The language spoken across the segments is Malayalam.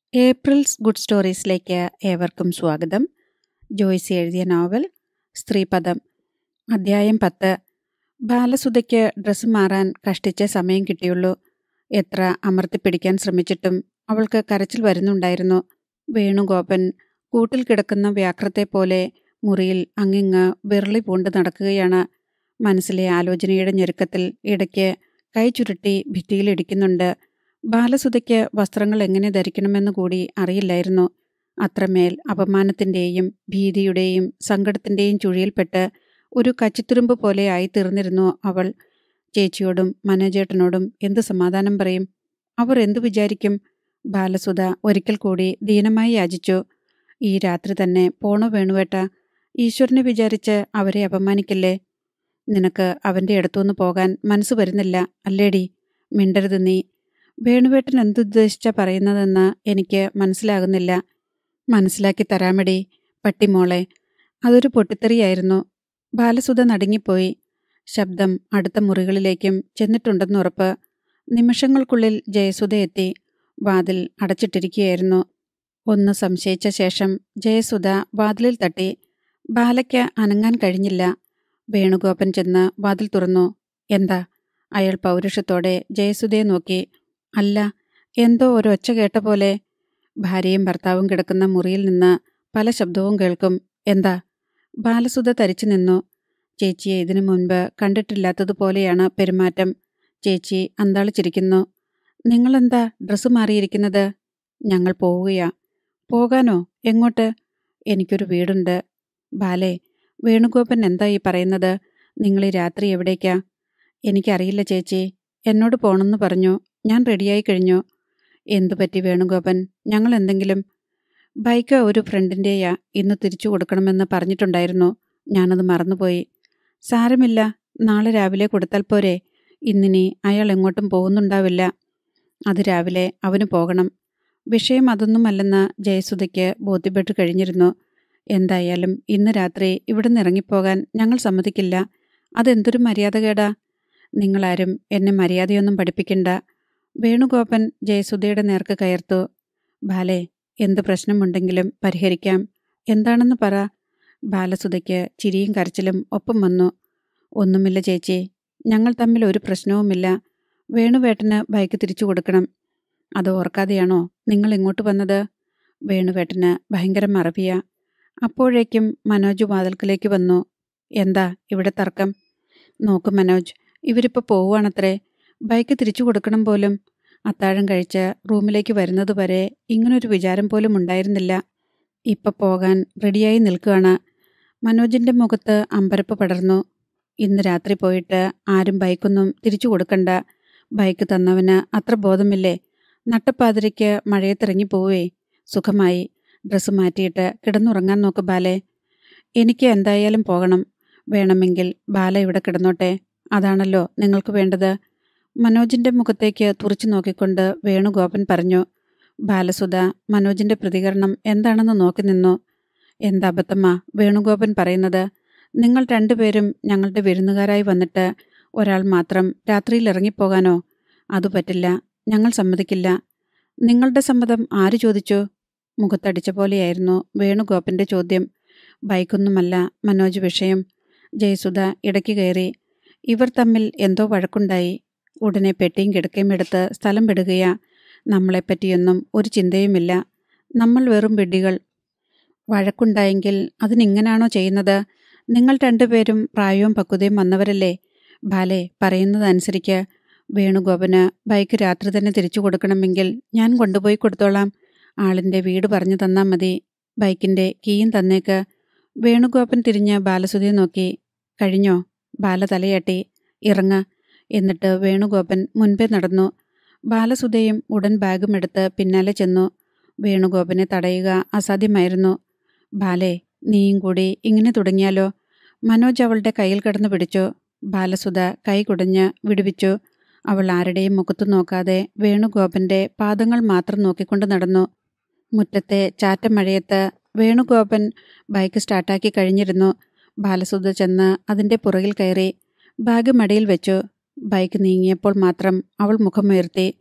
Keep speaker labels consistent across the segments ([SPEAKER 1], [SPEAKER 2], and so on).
[SPEAKER 1] ഏപ്രിൽസ് ഗുഡ് സ്റ്റോറീസിലേക്ക് ഏവർക്കും സ്വാഗതം ജോയ്സി എഴുതിയ നോവൽ സ്ത്രീപദം അദ്ധ്യായം പത്ത് ബാലസുധയ്ക്ക് ഡ്രസ്സ് മാറാൻ കഷ്ടിച്ച സമയം കിട്ടിയുള്ളൂ എത്ര അമർത്തിപ്പിടിക്കാൻ ശ്രമിച്ചിട്ടും അവൾക്ക് കരച്ചിൽ വരുന്നുണ്ടായിരുന്നു വേണുഗോപൻ കൂട്ടിൽ കിടക്കുന്ന വ്യാക്രത്തെ പോലെ മുറിയിൽ അങ്ങിങ്ങ് വിരളി പൂണ്ട് നടക്കുകയാണ് മനസ്സിലെ ആലോചനയുടെ ഞെരുക്കത്തിൽ ഇടയ്ക്ക് കൈ ചുരുട്ടി ഭിത്തിയിലിടിക്കുന്നുണ്ട് ബാലസുധയ്ക്ക് വസ്ത്രങ്ങൾ എങ്ങനെ ധരിക്കണമെന്ന് കൂടി അറിയില്ലായിരുന്നു അത്രമേൽ അപമാനത്തിൻ്റെയും ഭീതിയുടെയും സങ്കടത്തിൻ്റെയും ചുഴിയിൽപ്പെട്ട് ഒരു കച്ചിത്തുരുമ്പ് പോലെ ആയിത്തീർന്നിരുന്നു അവൾ ചേച്ചിയോടും മനോജേട്ടനോടും എന്ത് സമാധാനം പറയും അവർ എന്തു വിചാരിക്കും ബാലസുധ ഒരിക്കൽ കൂടി ദീനമായി യാചിച്ചു ഈ രാത്രി തന്നെ പോണോ വേണുവേട്ട ഈശ്വരനെ വിചാരിച്ച് അവരെ അപമാനിക്കല്ലേ നിനക്ക് അവൻ്റെ അടുത്തുനിന്ന് പോകാൻ മനസ്സ് വരുന്നില്ല അല്ലേടി മിണ്ടരുത് നീ വേണുവേട്ടൻ എന്തുദ്ദേശിച്ച പറയുന്നതെന്ന് എനിക്ക് മനസ്സിലാകുന്നില്ല മനസ്സിലാക്കി തരാമടി പട്ടിമോളെ അതൊരു പൊട്ടിത്തെറിയായിരുന്നു ബാലസുധ നടുങ്ങിപ്പോയി ശബ്ദം അടുത്ത മുറികളിലേക്കും ചെന്നിട്ടുണ്ടെന്നുറപ്പ് നിമിഷങ്ങൾക്കുള്ളിൽ ജയസുധ എത്തി വാതിൽ അടച്ചിട്ടിരിക്കുകയായിരുന്നു ഒന്ന് സംശയിച്ച ശേഷം ജയസുധ വാതിലിൽ തട്ടി ബാലയ്ക്ക് അനങ്ങാൻ കഴിഞ്ഞില്ല വേണുഗോപൻ ചെന്ന് വാതിൽ തുറന്നു എന്താ അയാൾ പൗരുഷത്തോടെ ജയസുധയെ നോക്കി അല്ല എന്തോ ഒരൊച്ച കേട്ട പോലെ ഭാര്യയും ഭർത്താവും കിടക്കുന്ന മുറിയിൽ നിന്ന് പല ശബ്ദവും കേൾക്കും എന്താ ബാലസുധ തരിച്ചു നിന്നു ചേച്ചിയെ ഇതിനു മുൻപ് കണ്ടിട്ടില്ലാത്തതുപോലെയാണ് പെരുമാറ്റം ചേച്ചി അന്താളിച്ചിരിക്കുന്നു നിങ്ങളെന്താ ഡ്രസ്സ് മാറിയിരിക്കുന്നത് ഞങ്ങൾ പോവുകയാ പോകാനോ എങ്ങോട്ട് എനിക്കൊരു വീടുണ്ട് ബാലേ വേണുഗോപൻ എന്താ ഈ പറയുന്നത് നിങ്ങൾ ഈ രാത്രി എവിടേക്കാ എനിക്കറിയില്ല ചേച്ചി എന്നോട് പോണെന്ന് പറഞ്ഞു ഞാൻ റെഡിയായി കഴിഞ്ഞു എന്തു പറ്റി വേണുഗോപൻ ഞങ്ങൾ എന്തെങ്കിലും ബൈക്ക് ഒരു ഫ്രണ്ടിൻ്റെയാ ഇന്ന് തിരിച്ചു കൊടുക്കണമെന്ന് പറഞ്ഞിട്ടുണ്ടായിരുന്നു ഞാനത് മറന്നുപോയി സാരമില്ല നാളെ രാവിലെ കൊടുത്താൽ പോരെ ഇന്നിനി അയാൾ എങ്ങോട്ടും പോകുന്നുണ്ടാവില്ല അത് രാവിലെ അവന് പോകണം വിഷയം അതൊന്നുമല്ലെന്ന് ജയസുധയ്ക്ക് ബോധ്യപ്പെട്ട് കഴിഞ്ഞിരുന്നു എന്തായാലും ഇന്ന് രാത്രി ഇവിടുന്ന് ഇറങ്ങിപ്പോകാൻ ഞങ്ങൾ സമ്മതിക്കില്ല അതെന്തൊരു മര്യാദകേടാ നിങ്ങളാരും എന്നെ മര്യാദയൊന്നും പഠിപ്പിക്കണ്ട വേണുഗോപൻ ജയസുധയുടെ നേർക്ക് കയർത്തു ബാലെ എന്ത് പ്രശ്നമുണ്ടെങ്കിലും പരിഹരിക്കാം എന്താണെന്ന് പറ ബാലസുധയ്ക്ക് ചിരിയും കരച്ചിലും ഒപ്പം വന്നു ഒന്നുമില്ല ചേച്ചി ഞങ്ങൾ തമ്മിൽ ഒരു പ്രശ്നവുമില്ല വേണുവേട്ടന് ബൈക്ക് തിരിച്ചു കൊടുക്കണം അത് ഓർക്കാതെയാണോ നിങ്ങൾ ഇങ്ങോട്ട് വന്നത് വേണുവേട്ടന് ഭയങ്കര മറവിയ അപ്പോഴേക്കും മനോജ് വാതിൽക്കലേക്ക് വന്നു എന്താ ഇവിടെ തർക്കം നോക്ക് മനോജ് ഇവരിപ്പോൾ പോവുകയാണത്രേ ബൈക്ക് തിരിച്ചു കൊടുക്കണം പോലും അത്താഴം കഴിച്ച് റൂമിലേക്ക് വരുന്നത് വരെ ഇങ്ങനൊരു വിചാരം പോലും ഉണ്ടായിരുന്നില്ല ഇപ്പം പോകാൻ റെഡിയായി നിൽക്കുകയാണ് മനോജിൻ്റെ മുഖത്ത് അമ്പരപ്പ് പടർന്നു ഇന്ന് രാത്രി പോയിട്ട് ആരും ബൈക്കൊന്നും തിരിച്ചു കൊടുക്കണ്ട ബൈക്ക് തന്നവന് അത്ര ബോധമില്ലേ നട്ടപ്പാതിരയ്ക്ക് മഴയത്തിറങ്ങി പോവേ സുഖമായി ഡ്രസ്സ് മാറ്റിയിട്ട് കിടന്നുറങ്ങാൻ നോക്ക് ബാലെ എനിക്ക് എന്തായാലും പോകണം വേണമെങ്കിൽ ബാല ഇവിടെ കിടന്നോട്ടെ അതാണല്ലോ നിങ്ങൾക്ക് വേണ്ടത് മനോജിന്റെ മുഖത്തേക്ക് തുറച്ചു നോക്കിക്കൊണ്ട് വേണുഗോപൻ പറഞ്ഞു ബാലസുധ മനോജിന്റെ പ്രതികരണം എന്താണെന്ന് നോക്കി നിന്നു എന്തബദ്ധമാ വേണുഗോപൻ പറയുന്നത് നിങ്ങൾ രണ്ടുപേരും ഞങ്ങളുടെ വിരുന്നുകാരായി വന്നിട്ട് ഒരാൾ മാത്രം രാത്രിയിൽ ഇറങ്ങിപ്പോകാനോ അത് പറ്റില്ല ഞങ്ങൾ സമ്മതിക്കില്ല നിങ്ങളുടെ സമ്മതം ആര് ചോദിച്ചു മുഖത്തടിച്ച പോലെയായിരുന്നു വേണുഗോപന്റെ ചോദ്യം ബൈക്കൊന്നുമല്ല മനോജ് വിഷയം ജയസുധ ഇടയ്ക്ക് കയറി ഇവർ തമ്മിൽ എന്തോ വഴക്കുണ്ടായി ഉടനെ പെട്ടിയും കിടക്കയും എടുത്ത് സ്ഥലം വിടുകയാ നമ്മളെപ്പറ്റിയൊന്നും ഒരു ചിന്തയുമില്ല നമ്മൾ വെറും വെഡികൾ വഴക്കുണ്ടായെങ്കിൽ അതിനിങ്ങനാണോ ചെയ്യുന്നത് നിങ്ങൾ രണ്ടുപേരും പ്രായവും പക്വതയും വന്നവരല്ലേ ബാലെ പറയുന്നതനുസരിക്ക് വേണുഗോപന് ബൈക്ക് രാത്രി തന്നെ തിരിച്ചു കൊടുക്കണമെങ്കിൽ ഞാൻ കൊണ്ടുപോയി കൊടുത്തോളാം ആളിൻ്റെ വീട് പറഞ്ഞു തന്നാൽ മതി ബൈക്കിൻ്റെ കീയും തന്നേക്ക് വേണുഗോപൻ തിരിഞ്ഞ് ബാലസുധയെ നോക്കി കഴിഞ്ഞോ ബാല തലയാട്ടി ഇറങ്ങ എന്നിട്ട് വേണുഗോപൻ മുൻപേ നടന്നു ബാലസുധയും ഉടൻ ബാഗും എടുത്ത് പിന്നാലെ ചെന്നു വേണുഗോപനെ തടയുക അസാധ്യമായിരുന്നു ബാലെ നീയും കൂടി ഇങ്ങനെ തുടങ്ങിയാലോ മനോജ് അവളുടെ കയ്യിൽ കിടന്നു പിടിച്ചു ബാലസുധ കൈ കുടഞ്ഞ് വിടുവിച്ചു അവൾ ആരുടെയും മുഖത്തു നോക്കാതെ വേണുഗോപന്റെ പാദങ്ങൾ മാത്രം നോക്കിക്കൊണ്ട് നടന്നു മുറ്റത്തെ ചാറ്റമഴയത്ത് വേണുഗോപൻ ബൈക്ക് സ്റ്റാർട്ടാക്കി കഴിഞ്ഞിരുന്നു ബാലസുധ ചെന്ന് അതിൻ്റെ പുറകിൽ കയറി ബാഗ് മടിയിൽ വെച്ചു ബൈക്ക് നീങ്ങിയപ്പോൾ മാത്രം അവൾ മുഖമുയർത്തി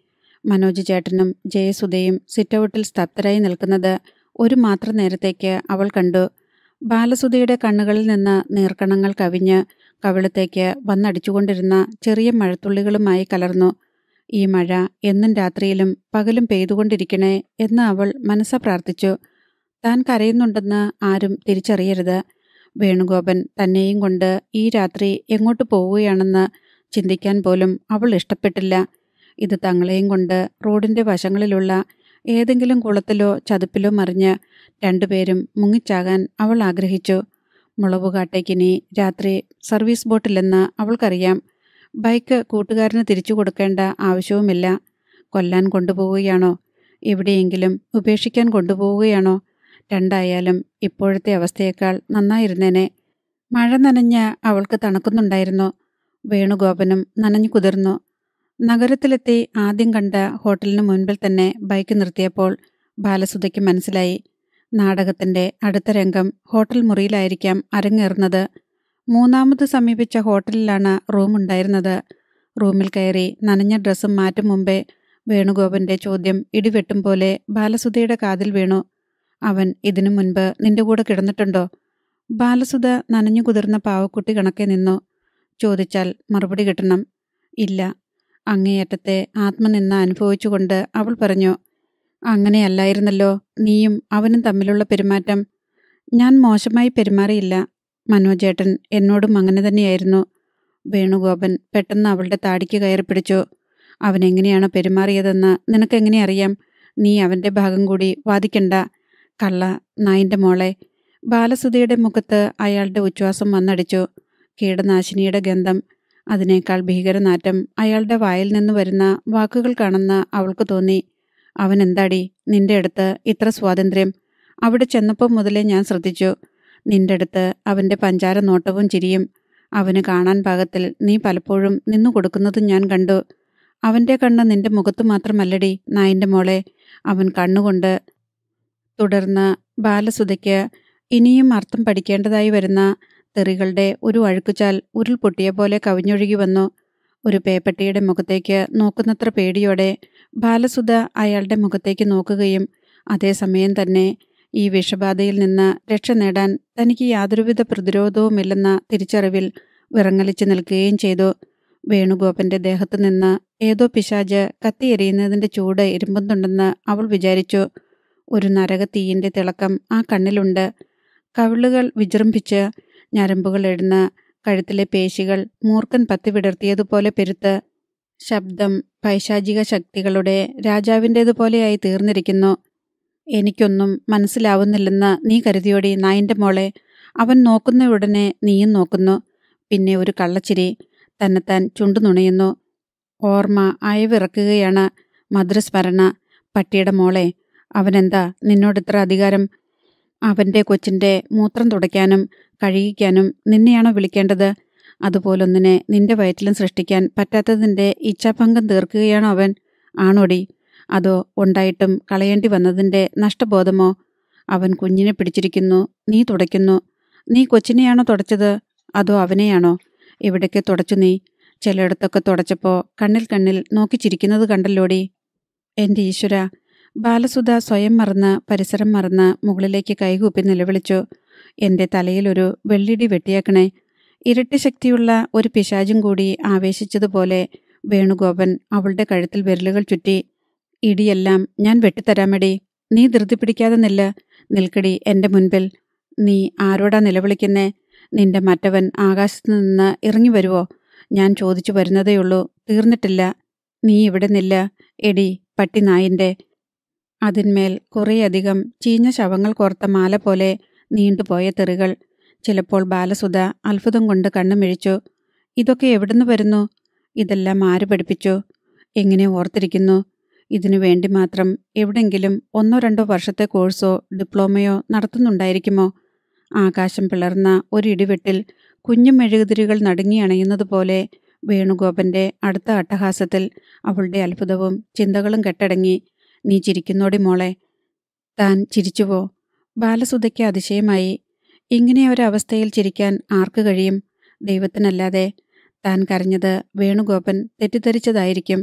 [SPEAKER 1] മനോജ് ചേട്ടനും ജയസുധയും സിറ്റൗട്ടിൽ സ്തബ്ധരായി നിൽക്കുന്നത് ഒരു മാത്ര നേരത്തേക്ക് അവൾ കണ്ടു ബാലസുധയുടെ കണ്ണുകളിൽ നിന്ന് നീർക്കണങ്ങൾ കവിഞ്ഞ് കവിളത്തേക്ക് വന്നടിച്ചുകൊണ്ടിരുന്ന ചെറിയ മഴത്തുള്ളികളുമായി കലർന്നു ഈ മഴ എന്നും രാത്രിയിലും പകലും പെയ്തുകൊണ്ടിരിക്കണേ എന്ന് അവൾ മനസ്സ പ്രാർത്ഥിച്ചു താൻ കരയുന്നുണ്ടെന്ന് ആരും തിരിച്ചറിയരുത് വേണുഗോപൻ തന്നെയും കൊണ്ട് ഈ രാത്രി എങ്ങോട്ട് പോവുകയാണെന്ന് ചിന്തിക്കാൻ പോലും അവൾ ഇഷ്ടപ്പെട്ടില്ല ഇത് തങ്ങളെയും കൊണ്ട് റോഡിന്റെ വശങ്ങളിലുള്ള ഏതെങ്കിലും കുളത്തിലോ ചതുപ്പിലോ മറിഞ്ഞ് രണ്ടുപേരും മുങ്ങിച്ചാകാൻ അവൾ ആഗ്രഹിച്ചു മുളവുകാട്ടേക്കിനി രാത്രി സർവീസ് ബോട്ടില്ലെന്ന് അവൾക്കറിയാം ബൈക്ക് കൂട്ടുകാരന് തിരിച്ചു കൊടുക്കേണ്ട ആവശ്യവുമില്ല കൊല്ലാൻ കൊണ്ടുപോവുകയാണോ എവിടെയെങ്കിലും ഉപേക്ഷിക്കാൻ കൊണ്ടുപോവുകയാണോ രണ്ടായാലും ഇപ്പോഴത്തെ അവസ്ഥയേക്കാൾ നന്നായിരുന്നേനെ മഴ നനഞ്ഞ് അവൾക്ക് തണുക്കുന്നുണ്ടായിരുന്നു വേണുഗോപനും നനഞ്ഞു കുതിർന്നു നഗരത്തിലെത്തി ആദ്യം കണ്ട ഹോട്ടലിന് മുൻപിൽ തന്നെ ബൈക്ക് നിർത്തിയപ്പോൾ ബാലസുധയ്ക്ക് മനസ്സിലായി നാടകത്തിന്റെ അടുത്ത രംഗം ഹോട്ടൽ മുറിയിലായിരിക്കാം അരങ്ങേറുന്നത് മൂന്നാമത് സമീപിച്ച ഹോട്ടലിലാണ് റൂം ഉണ്ടായിരുന്നത് റൂമിൽ കയറി നനഞ്ഞ ഡ്രസ്സും മാറ്റും മുമ്പേ വേണുഗോപന്റെ ചോദ്യം ഇടിവെട്ടും പോലെ ബാലസുധയുടെ കാതിൽ വീണു അവൻ ഇതിനു മുൻപ് നിന്റെ കൂടെ കിടന്നിട്ടുണ്ടോ ബാലസുധ നനഞ്ഞു കുതിർന്ന പാവക്കുട്ടി കണക്കെ നിന്നു ചോദിച്ചാൽ മറുപടി കിട്ടണം ഇല്ല അങ്ങേയറ്റത്തെ ആത്മനിന്ദ അനുഭവിച്ചുകൊണ്ട് അവൾ പറഞ്ഞു അങ്ങനെയല്ലായിരുന്നല്ലോ നീയും അവനും തമ്മിലുള്ള പെരുമാറ്റം ഞാൻ മോശമായി പെരുമാറിയില്ല മനോജേട്ടൻ എന്നോടും അങ്ങനെ തന്നെയായിരുന്നു വേണുഗോപൻ പെട്ടെന്ന് അവളുടെ താടിക്ക് കയറി പിടിച്ചു അവൻ എങ്ങനെയാണ് പെരുമാറിയതെന്ന് നിനക്കെങ്ങനെ അറിയാം നീ അവന്റെ ഭാഗം കൂടി വാദിക്കണ്ട കള്ള നായിന്റെ മോളെ ബാലസുധയുടെ മുഖത്ത് അയാളുടെ ഉച്ഛ്വാസം വന്നടിച്ചു കീടനാശിനിയുടെ ഗന്ധം അതിനേക്കാൾ ഭീകരനാറ്റം അയാളുടെ വായിൽ നിന്ന് വരുന്ന വാക്കുകൾ കാണുന്ന അവൾക്ക് തോന്നി അവൻ എന്താടി നിന്റെ അടുത്ത് ഇത്ര സ്വാതന്ത്ര്യം അവിടെ ചെന്നപ്പോൾ മുതലേ ഞാൻ ശ്രദ്ധിച്ചു നിന്റെ അടുത്ത് അവന്റെ പഞ്ചാര നോട്ടവും ചിരിയും അവന് കാണാൻ പാകത്തിൽ നീ പലപ്പോഴും നിന്നു കൊടുക്കുന്നതും ഞാൻ കണ്ടു അവന്റെ കണ്ണ് നിന്റെ മുഖത്ത് മാത്രമല്ലടി നായിന്റെ മോളെ അവൻ കണ്ണുകൊണ്ട് തുടർന്ന് ബാലസുധയ്ക്ക് ഇനിയും അർത്ഥം പഠിക്കേണ്ടതായി വരുന്ന തെറികളുടെ ഒരു അഴുക്കുചാൽ ഉരുൾപൊട്ടിയ പോലെ കവിഞ്ഞൊഴുകി വന്നു ഒരു പേപ്പട്ടിയുടെ മുഖത്തേക്ക് നോക്കുന്നത്ര പേടിയോടെ ബാലസുധ അയാളുടെ മുഖത്തേക്ക് നോക്കുകയും അതേസമയം തന്നെ ഈ വിഷബാധയിൽ നിന്ന് രക്ഷ നേടാൻ തനിക്ക് യാതൊരുവിധ പ്രതിരോധവുമില്ലെന്ന തിരിച്ചറിവിൽ വിറങ്ങലിച്ചു നിൽക്കുകയും ചെയ്തു വേണുഗോപന്റെ ദേഹത്തു നിന്ന് ഏതോ പിശാജ് കത്തിയെരിയുന്നതിന്റെ ചൂട് ഇരുമ്പുന്നുണ്ടെന്ന് അവൾ വിചാരിച്ചു ഒരു നരകത്തീയിന്റെ തിളക്കം ആ കണ്ണിലുണ്ട് കവിളുകൾ വിജൃംഭിച്ച് ഞരമ്പുകൾ എഴുന്ന കഴുത്തിലെ പേശികൾ മൂർഖൻ പത്തി വിടർത്തിയതുപോലെ പെരുത്ത് ശബ്ദം പൈശാചിക ശക്തികളുടെ രാജാവിൻ്റേതുപോലെയായി തീർന്നിരിക്കുന്നു എനിക്കൊന്നും മനസ്സിലാവുന്നില്ലെന്ന് നീ കരുതിയോടി നായിന്റെ മോളെ അവൻ നോക്കുന്ന ഉടനെ നീയും നോക്കുന്നു പിന്നെ ഒരു കള്ളച്ചിരി തന്നെത്താൻ ചുണ്ടു നുണയുന്നു ഓർമ്മ അയവിറക്കുകയാണ് മധുരസ്മരണ പട്ടിയുടെ മോളെ അവനെന്താ നിന്നോടിത്ര അധികാരം അവന്റെ കൊച്ചിന്റെ മൂത്രം തുടയ്ക്കാനും കഴുകിക്കാനും നിന്നെയാണോ വിളിക്കേണ്ടത് അതുപോലൊന്നിനെ നിന്റെ വയറ്റിലും സൃഷ്ടിക്കാൻ പറ്റാത്തതിന്റെ ഇച്ഛാഭംഗം തീർക്കുകയാണോ അവൻ ആണോടി അതോ ഉണ്ടായിട്ടും കളയേണ്ടി വന്നതിന്റെ നഷ്ടബോധമോ അവൻ കുഞ്ഞിനെ പിടിച്ചിരിക്കുന്നു നീ തുടയ്ക്കുന്നു നീ കൊച്ചിനെയാണോ തുടച്ചത് അതോ അവനെയാണോ എവിടേക്ക് തുടച്ചു നീ ചിലയിടത്തൊക്കെ തുടച്ചപ്പോ കണ്ണിൽ കണ്ണിൽ നോക്കി ചിരിക്കുന്നത് കണ്ടല്ലോടി എന്റെ ഈശ്വര ബാലസുധ സ്വയം മറന്ന് പരിസരം മറന്ന് മുകളിലേക്ക് കൈകൂപ്പി നിലവിളിച്ചു എന്റെ തലയിലൊരു വെള്ളിടി വെട്ടിയേക്കണേ ഇരട്ടി ശക്തിയുള്ള ഒരു പിശാചും കൂടി ആവേശിച്ചതുപോലെ വേണുഗോപൻ അവളുടെ കഴുത്തിൽ വിരലുകൾ ചുറ്റി ഇടിയെല്ലാം ഞാൻ വെട്ടിത്തരാമടി നീ ധൃതി പിടിക്കാതെ നില്ല നിൽക്കടി എന്റെ മുൻപിൽ നീ ആരോടാ നിലവിളിക്കുന്നേ നിന്റെ മറ്റവൻ ആകാശത്ത് നിന്ന് ഇറങ്ങി വരുവോ ഞാൻ ചോദിച്ചു വരുന്നതേയുള്ളൂ തീർന്നിട്ടില്ല നീ ഇവിടെ നില്ല എടി പട്ടി നായിന്റെ അതിന്മേൽ കുറേയധികം ചീഞ്ഞ ശവങ്ങൾ കോർത്ത മാല പോലെ നീണ്ടുപോയ തെറികൾ ചിലപ്പോൾ ബാലസുധ അത്ഭുതം കൊണ്ട് കണ്ണുമിഴിച്ചു ഇതൊക്കെ എവിടുന്ന് വരുന്നു ഇതെല്ലാം ആര് പഠിപ്പിച്ചു എങ്ങനെ ഓർത്തിരിക്കുന്നു ഇതിനു വേണ്ടി മാത്രം എവിടെങ്കിലും ഒന്നോ രണ്ടോ വർഷത്തെ കോഴ്സോ ഡിപ്ലോമയോ നടത്തുന്നുണ്ടായിരിക്കുമോ ആകാശം പിളർന്ന ഒരിടിവെട്ടിൽ കുഞ്ഞു മെഴുകുതിരികൾ നടുങ്ങി അണയുന്നതുപോലെ വേണുഗോപന്റെ അടുത്ത അട്ടഹാസത്തിൽ അവളുടെ അത്ഭുതവും ചിന്തകളും കെട്ടടങ്ങി നീ ചിരിക്കുന്നോടി മോളെ താൻ ചിരിച്ചുവോ ബാലസുധയ്ക്ക് അതിശയമായി ഇങ്ങനെ ഒരവസ്ഥയിൽ ചിരിക്കാൻ ആർക്ക് കഴിയും ദൈവത്തിനല്ലാതെ താൻ കരഞ്ഞത് വേണുഗോപൻ തെറ്റിദ്ധരിച്ചതായിരിക്കും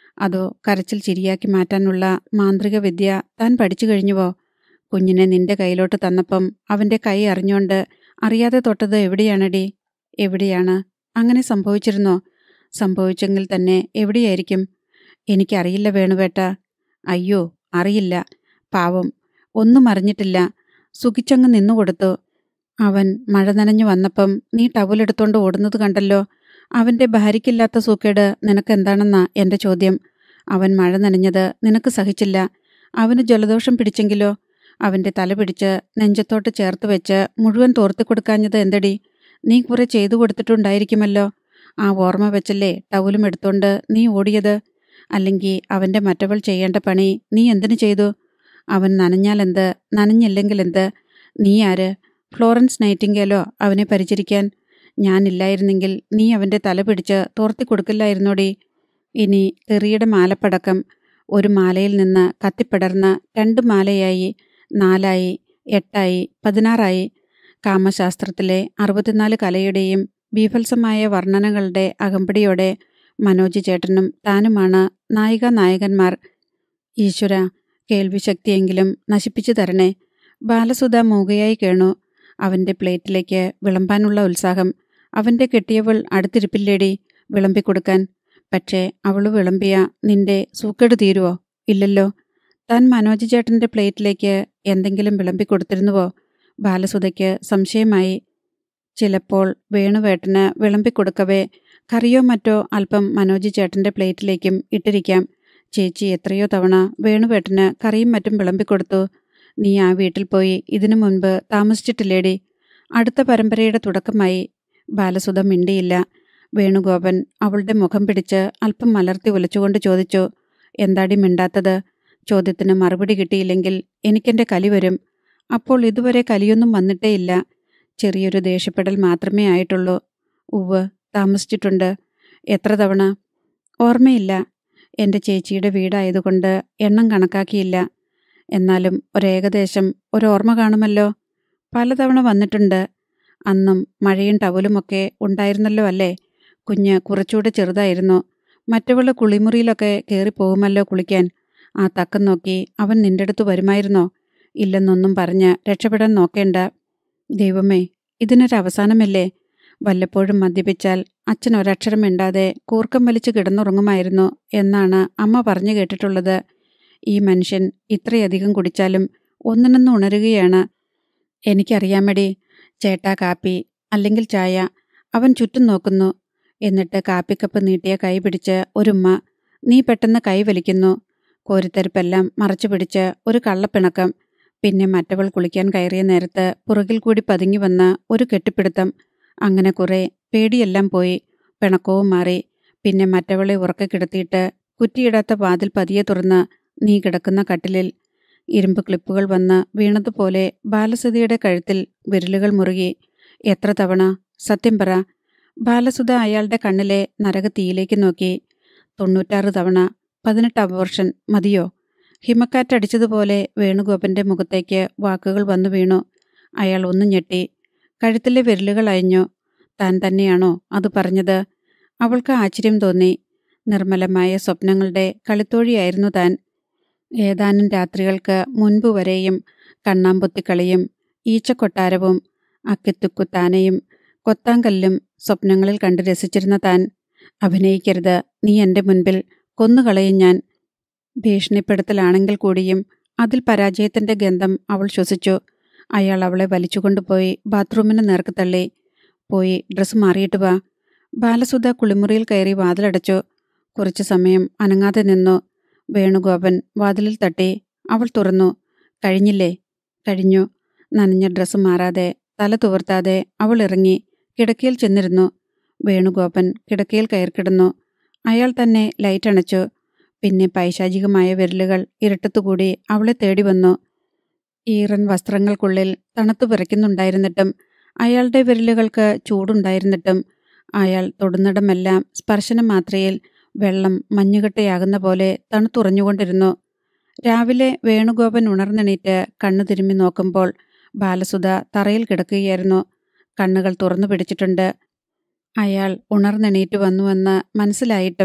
[SPEAKER 1] അതോ കരച്ചിൽ ചിരിയാക്കി മാറ്റാനുള്ള മാന്ത്രിക വിദ്യ താൻ പഠിച്ചു കഴിഞ്ഞുവോ കുഞ്ഞിനെ നിന്റെ കയ്യിലോട്ട് തന്നപ്പം അവന്റെ കൈ അറിഞ്ഞോണ്ട് അറിയാതെ തൊട്ടത് എവിടെയാണടി എവിടെയാണ് അങ്ങനെ സംഭവിച്ചിരുന്നോ സംഭവിച്ചെങ്കിൽ തന്നെ എവിടെയായിരിക്കും എനിക്കറിയില്ല വേണുവേട്ട അയ്യോ അറിയില്ല പാവം ഒന്നും അറിഞ്ഞിട്ടില്ല സുഖിച്ചങ്ങ് നിന്നുകൊടുത്തു അവൻ മഴ നനഞ്ഞു വന്നപ്പം നീ ടവലെടുത്തോണ്ട് ഓടുന്നത് കണ്ടല്ലോ അവന്റെ ഭാര്യയ്ക്കില്ലാത്ത സൂക്കേട് നിനക്കെന്താണെന്നാ എന്റെ ചോദ്യം അവൻ മഴ നനഞ്ഞത് നിനക്ക് സഹിച്ചില്ല അവന് ജലദോഷം പിടിച്ചെങ്കിലോ അവന്റെ തല പിടിച്ച് നെഞ്ചത്തോട്ട് ചേർത്ത് വെച്ച് മുഴുവൻ തോർത്തി കൊടുക്കാഞ്ഞത് എന്തടി നീ കുറെ ചെയ്തു കൊടുത്തിട്ടുണ്ടായിരിക്കുമല്ലോ ആ ഓർമ്മ വെച്ചല്ലേ ടവലും എടുത്തോണ്ട് നീ ഓടിയത് അല്ലെങ്കിൽ അവന്റെ മറ്റവൾ ചെയ്യേണ്ട പണി നീ എന്തിനു ചെയ്തു അവൻ നനഞ്ഞാലെന്ത് നനഞ്ഞില്ലെങ്കിലെന്ത് നീ ആര് ഫ്ലോറൻസ് നൈറ്റിംഗേലോ അവനെ പരിചരിക്കാൻ ഞാനില്ലായിരുന്നെങ്കിൽ നീ അവന്റെ തല പിടിച്ച് തോർത്തി കൊടുക്കില്ലായിരുന്നോടി ഇനി തെറിയുടെ മാലപ്പടക്കം ഒരു മാലയിൽ നിന്ന് കത്തിപ്പടർന്ന രണ്ട് മാലയായി നാലായി എട്ടായി പതിനാറായി കാമശാസ്ത്രത്തിലെ അറുപത്തിനാല് കലയുടെയും ബീഭത്സമായ വർണ്ണനകളുടെ അകമ്പടിയോടെ മനോജ് ചേട്ടനും താനുമാണ് നായിക നായകന്മാർ ഈശ്വര കേൾവിശക്തിയെങ്കിലും നശിപ്പിച്ചു തരണേ ബാലസുധ മൂകയായി കേണു അവന്റെ പ്ലേറ്റിലേക്ക് വിളമ്പാനുള്ള ഉത്സാഹം അവന്റെ കെട്ടിയവൾ അടുത്തിരിപ്പില്ലേടി വിളമ്പിക്കൊടുക്കാൻ പക്ഷേ അവള് വിളമ്പിയ നിന്റെ സൂക്കേട് തീരുവോ ഇല്ലല്ലോ താൻ മനോജ് ചേട്ടന്റെ പ്ലേറ്റിലേക്ക് എന്തെങ്കിലും വിളമ്പിക്കൊടുത്തിരുന്നുവോ ബാലസുധയ്ക്ക് സംശയമായി ചിലപ്പോൾ വേണുവേട്ടന് വിളമ്പിക്കൊടുക്കവേ കറിയോ മറ്റോ അല്പം മനോജ് ചേട്ടന്റെ പ്ലേറ്റിലേക്കും ഇട്ടിരിക്കാം ചേച്ചി എത്രയോ തവണ വേണുവേട്ടന് കറിയും മറ്റും വിളമ്പിക്കൊടുത്തു നീ ആ വീട്ടിൽ പോയി ഇതിനു മുൻപ് താമസിച്ചിട്ടില്ലേടി അടുത്ത പരമ്പരയുടെ തുടക്കമായി ബാലസുധ മിണ്ടിയില്ല വേണുഗോപൻ അവളുടെ മുഖം പിടിച്ച് അല്പം മലർത്തി ഒലിച്ചുകൊണ്ട് ചോദിച്ചു എന്താടി മിണ്ടാത്തത് ചോദ്യത്തിന് മറുപടി കിട്ടിയില്ലെങ്കിൽ എനിക്കെന്റെ കലി വരും അപ്പോൾ ഇതുവരെ കലിയൊന്നും വന്നിട്ടേയില്ല ചെറിയൊരു ദേഷ്യപ്പെടൽ മാത്രമേ ആയിട്ടുള്ളൂ ഉവ് താമസിച്ചിട്ടുണ്ട് എത്ര തവണ ഓർമ്മയില്ല എൻ്റെ ചേച്ചിയുടെ വീടായതുകൊണ്ട് എണ്ണം കണക്കാക്കിയില്ല എന്നാലും ഒരേകദേശം ഒരോർമ്മ കാണുമല്ലോ പലതവണ വന്നിട്ടുണ്ട് അന്നും മഴയും ടവലുമൊക്കെ ഉണ്ടായിരുന്നല്ലോ അല്ലേ കുഞ്ഞ് കുറച്ചുകൂടെ ചെറുതായിരുന്നു മറ്റവള് കുളിമുറിയിലൊക്കെ കയറിപ്പോകുമല്ലോ കുളിക്കാൻ ആ തക്കം നോക്കി അവൻ നിന്റെ അടുത്ത് വരുമായിരുന്നോ ഇല്ലെന്നൊന്നും പറഞ്ഞ് രക്ഷപ്പെടാൻ നോക്കേണ്ട ദൈവമേ ഇതിനൊരവസാനമല്ലേ വല്ലപ്പോഴും മദ്യപിച്ചാൽ അച്ഛൻ ഒരക്ഷരം മിണ്ടാതെ കൂർക്കം വലിച്ചു കിടന്നുറങ്ങുമായിരുന്നു എന്നാണ് അമ്മ പറഞ്ഞു കേട്ടിട്ടുള്ളത് ഈ മനുഷ്യൻ ഇത്രയധികം കുടിച്ചാലും ഒന്നിനൊന്ന് ഉണരുകയാണ് എനിക്കറിയാമടി ചേട്ടാ കാപ്പി അല്ലെങ്കിൽ ചായ അവൻ ചുറ്റും നോക്കുന്നു എന്നിട്ട് കാപ്പിക്കപ്പ് നീട്ടിയ കൈ പിടിച്ച് ഒരുമ്മ നീ പെട്ടെന്ന് കൈ വലിക്കുന്നു കോരിത്തരിപ്പെല്ലാം മറച്ചു പിടിച്ച് ഒരു കള്ളപ്പിണക്കം പിന്നെ മറ്റവൾ കുളിക്കാൻ കയറിയ നേരത്ത് പുറകിൽ കൂടി പതുങ്ങി വന്ന ഒരു കെട്ടിപ്പിടുത്തം അങ്ങനെ കുറെ പേടിയെല്ലാം പോയി പിണക്കവും മാറി പിന്നെ മറ്റവളെ ഉറക്കെ കിടത്തിയിട്ട് കുറ്റിയിടാത്ത വാതിൽ പതിയെ തുറന്ന് നീ കിടക്കുന്ന കട്ടിലിൽ ഇരുമ്പ് ക്ലിപ്പുകൾ വന്ന് വീണതുപോലെ ബാലസുധയുടെ കഴുത്തിൽ വിരലുകൾ മുറുകി എത്ര തവണ സത്യം പറ ബാലസുധ അയാളുടെ കണ്ണിലെ നരകത്തീയിലേക്ക് നോക്കി തൊണ്ണൂറ്റാറ് തവണ പതിനെട്ട് അബോർഷൻ മതിയോ ഹിമക്കാറ്റടിച്ചതുപോലെ വേണുഗോപന്റെ മുഖത്തേക്ക് വാക്കുകൾ വന്നു വീണു അയാൾ ഒന്ന് ഞെട്ടി കഴുത്തിലെ വിരലുകൾ അയഞ്ഞു താൻ തന്നെയാണോ അത് പറഞ്ഞത് അവൾക്ക് ആശ്ചര്യം തോന്നി നിർമ്മലമായ സ്വപ്നങ്ങളുടെ കളിത്തോഴിയായിരുന്നു താൻ ഏതാനും രാത്രികൾക്ക് മുൻപ് വരെയും കണ്ണാമ്പൊത്തിക്കളിയും ഈച്ചക്കൊട്ടാരവും അക്കിത്തുക്കുത്താനയും കൊത്താങ്കല്ലും സ്വപ്നങ്ങളിൽ കണ്ട് രസിച്ചിരുന്ന താൻ അഭിനയിക്കരുത് നീ എൻ്റെ മുൻപിൽ കൊന്നുകളയും ഞാൻ ഭീഷണിപ്പെടുത്തലാണെങ്കിൽ കൂടിയും അതിൽ പരാജയത്തിന്റെ ഗന്ധം അവൾ ശ്വസിച്ചു അയാൾ അവളെ വലിച്ചുകൊണ്ടുപോയി ബാത്റൂമിന് നേർക്ക് തള്ളി പോയി ഡ്രസ്സ് മാറിയിട്ട് വാ ബാലസുധ കുളിമുറിയിൽ കയറി വാതിലടച്ചു കുറച്ചു സമയം അനങ്ങാതെ നിന്നു വേണുഗോപൻ വാതിലിൽ തട്ടി അവൾ തുറന്നു കഴിഞ്ഞില്ലേ കഴിഞ്ഞു നനഞ്ഞ ഡ്രസ്സ് മാറാതെ തല തുവർത്താതെ അവൾ ഇറങ്ങി കിടക്കയിൽ ചെന്നിരുന്നു വേണുഗോപൻ കിടക്കയിൽ കയറിക്കിടന്നു അയാൾ തന്നെ ലൈറ്റ് അണച്ചു പിന്നെ പൈശാചികമായ വിരലുകൾ ഇരട്ടത്തുകൂടി അവളെ തേടി വന്നു ഈറൻ വസ്ത്രങ്ങൾക്കുള്ളിൽ തണുത്തു വിറയ്ക്കുന്നുണ്ടായിരുന്നിട്ടും അയാളുടെ വിരലുകൾക്ക് ചൂടുണ്ടായിരുന്നിട്ടും അയാൾ തൊടുന്നിടമെല്ലാം സ്പർശനം മാത്രയിൽ വെള്ളം മഞ്ഞുകട്ടയാകുന്ന പോലെ തണുത്തുറഞ്ഞുകൊണ്ടിരുന്നു രാവിലെ വേണുഗോപൻ ഉണർന്നെണീറ്റ് കണ്ണു തിരുമ്മി നോക്കുമ്പോൾ ബാലസുധ തറയിൽ കിടക്കുകയായിരുന്നു കണ്ണുകൾ തുറന്നു പിടിച്ചിട്ടുണ്ട് അയാൾ ഉണർന്നെണീറ്റ് വന്നുവെന്ന് മനസ്സിലായിട്ടും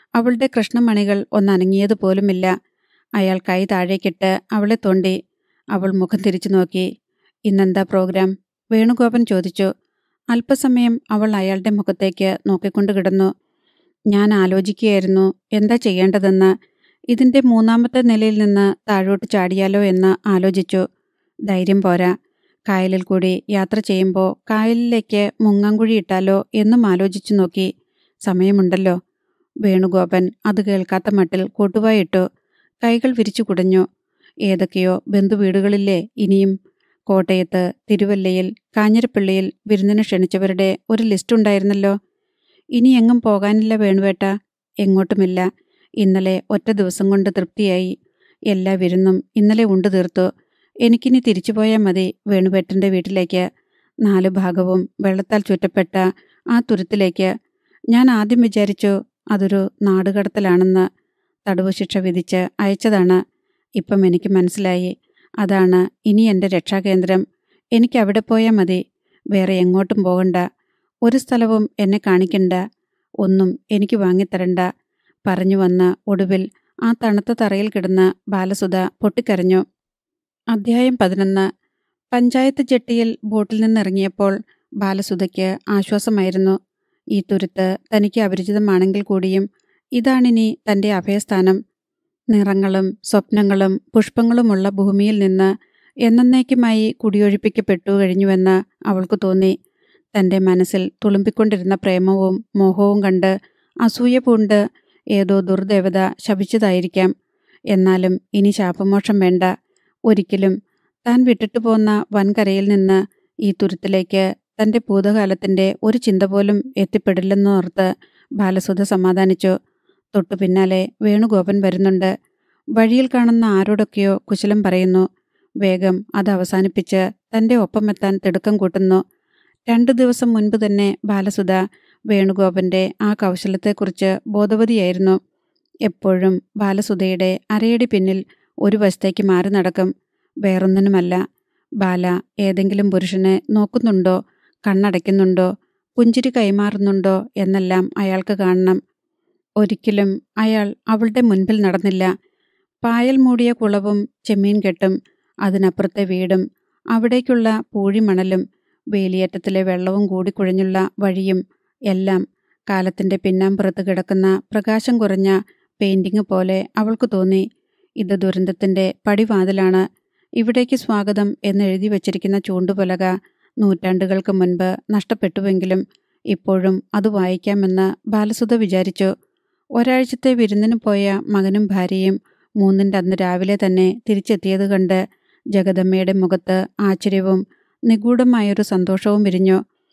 [SPEAKER 1] അവളുടെ കൃഷ്ണമണികൾ ഒന്നനങ്ങിയതുപോലുമില്ല അയാൾ കൈ താഴേക്കിട്ട് അവളെ തോണ്ടി അവൾ മുഖം തിരിച്ചു നോക്കി ഇന്നെന്താ പ്രോഗ്രാം വേണുഗോപൻ ചോദിച്ചു അല്പസമയം അവൾ അയാളുടെ മുഖത്തേക്ക് നോക്കിക്കൊണ്ട് കിടന്നു ഞാൻ ആലോചിക്കുകയായിരുന്നു എന്താ ചെയ്യേണ്ടതെന്ന് ഇതിന്റെ മൂന്നാമത്തെ നിലയിൽ നിന്ന് താഴോട്ട് ചാടിയാലോ എന്ന് ആലോചിച്ചു ധൈര്യം പോരാ കായലിൽ കൂടി യാത്ര ചെയ്യുമ്പോൾ കായലിലേക്ക് മുങ്ങാങ്കുഴി ഇട്ടാലോ എന്നും ആലോചിച്ചു നോക്കി സമയമുണ്ടല്ലോ വേണുഗോപൻ അത് കേൾക്കാത്ത മട്ടിൽ കൂട്ടുവായിട്ടു കൈകൾ വിരിച്ചു കുടഞ്ഞു ഏതൊക്കെയോ ബന്ധുവീടുകളില്ലേ ഇനിയും കോട്ടയത്ത് തിരുവല്ലയിൽ കാഞ്ഞിരപ്പള്ളിയിൽ വിരുന്നിന് ക്ഷണിച്ചവരുടെ ഒരു ലിസ്റ്റ് ഉണ്ടായിരുന്നല്ലോ ഇനി എങ്ങും പോകാനില്ല വേണുവേട്ട എങ്ങോട്ടുമില്ല ഇന്നലെ ഒറ്റ ദിവസം കൊണ്ട് തൃപ്തിയായി എല്ലാ വിരുന്നും ഇന്നലെ ഉണ്ടു തീർത്തു എനിക്കിനി തിരിച്ചു പോയാൽ മതി വേണുവേട്ടൻ്റെ വീട്ടിലേക്ക് നാല് ഭാഗവും വെള്ളത്താൽ ചുറ്റപ്പെട്ട ആ തുരുത്തിലേക്ക് ഞാൻ ആദ്യം വിചാരിച്ചു അതൊരു നാടുകടത്തലാണെന്ന് തടവ് ശിക്ഷ വിധിച്ച് അയച്ചതാണ് ഇപ്പം എനിക്ക് മനസ്സിലായി അതാണ് ഇനി എൻ്റെ രക്ഷാകേന്ദ്രം എനിക്ക് അവിടെ പോയാൽ മതി വേറെ എങ്ങോട്ടും പോകണ്ട ഒരു സ്ഥലവും എന്നെ കാണിക്കണ്ട ഒന്നും എനിക്ക് വാങ്ങിത്തരണ്ട പറഞ്ഞു വന്ന ഒടുവിൽ ആ തണുത്ത തറയിൽ കിടന്ന് ബാലസുധ പൊട്ടിക്കരഞ്ഞു അധ്യായം പതിനൊന്ന് പഞ്ചായത്ത് ജെട്ടിയിൽ ബോട്ടിൽ നിന്നിറങ്ങിയപ്പോൾ ബാലസുധയ്ക്ക് ആശ്വാസമായിരുന്നു ഈ തുരുത്ത് തനിക്ക് അപരിചിതമാണെങ്കിൽ കൂടിയും ഇതാണിനി തൻ്റെ അഭയസ്ഥാനം നിറങ്ങളും സ്വപ്നങ്ങളും പുഷ്പങ്ങളുമുള്ള ഭൂമിയിൽ നിന്ന് എന്നേക്കുമായി കുടിയൊഴിപ്പിക്കപ്പെട്ടു കഴിഞ്ഞുവെന്ന് അവൾക്ക് തോന്നി തൻ്റെ മനസ്സിൽ തുളുമ്പിക്കൊണ്ടിരുന്ന പ്രേമവും മോഹവും കണ്ട് അസൂയ പൂണ്ട് ഏതോ ദുർദേവത ശപിച്ചതായിരിക്കാം എന്നാലും ഇനി ശാപമോക്ഷം വേണ്ട ഒരിക്കലും താൻ വിട്ടിട്ടു പോന്ന വൻകരയിൽ നിന്ന് ഈ തുരുത്തിലേക്ക് തൻ്റെ ഭൂതകാലത്തിൻ്റെ ഒരു ചിന്ത പോലും എത്തിപ്പെടില്ലെന്നോർത്ത് ബാലസുധ സമാധാനിച്ചു തൊട്ടു പിന്നാലെ വേണുഗോപൻ വരുന്നുണ്ട് വഴിയിൽ കാണുന്ന ആരോടൊക്കെയോ കുശലം പറയുന്നു വേഗം അത് അവസാനിപ്പിച്ച് തൻ്റെ ഒപ്പമെത്താൻ തിടുക്കം കൂട്ടുന്നു രണ്ടു ദിവസം മുൻപ് തന്നെ ബാലസുധ വേണുഗോപന്റെ ആ കൗശലത്തെക്കുറിച്ച് ബോധവതിയായിരുന്നു എപ്പോഴും ബാലസുധയുടെ അരയടി പിന്നിൽ ഒരു വശത്തേക്ക് മാറി നടക്കും വേറൊന്നിനുമല്ല ബാല ഏതെങ്കിലും പുരുഷനെ നോക്കുന്നുണ്ടോ കണ്ണടയ്ക്കുന്നുണ്ടോ പുഞ്ചിരി കൈമാറുന്നുണ്ടോ എന്നെല്ലാം അയാൾക്ക് കാണണം ഒരിക്കലും അയാൾ അവളുടെ മുൻപിൽ നടന്നില്ല പായൽ മൂടിയ കുളവും ചെമ്മീൻ കെട്ടും അതിനപ്പുറത്തെ വീടും അവിടേക്കുള്ള പൂഴിമണലും വേലിയേറ്റത്തിലെ വെള്ളവും കൂടി കുഴഞ്ഞുള്ള വഴിയും എല്ലാം കാലത്തിന്റെ പിന്നാമ്പുറത്ത് കിടക്കുന്ന പ്രകാശം കുറഞ്ഞ പെയിന്റിങ് പോലെ അവൾക്ക് തോന്നി ഇത് ദുരന്തത്തിന്റെ പടിവാതിലാണ് ഇവിടേക്ക് സ്വാഗതം എന്നെഴുതി വച്ചിരിക്കുന്ന ചൂണ്ടുപലക നൂറ്റാണ്ടുകൾക്ക് മുൻപ് നഷ്ടപ്പെട്ടുവെങ്കിലും ഇപ്പോഴും അത് വായിക്കാമെന്ന് ബാലസുധ വിചാരിച്ചു ഒരാഴ്ചത്തെ വിരുന്നിന് പോയ മകനും ഭാര്യയും മൂന്നിൻ്റെ അന്ന് രാവിലെ തന്നെ തിരിച്ചെത്തിയത് കണ്ട് ജഗദമ്മയുടെ മുഖത്ത് ആശ്ചര്യവും നിഗൂഢമായൊരു സന്തോഷവും വിരിഞ്ഞു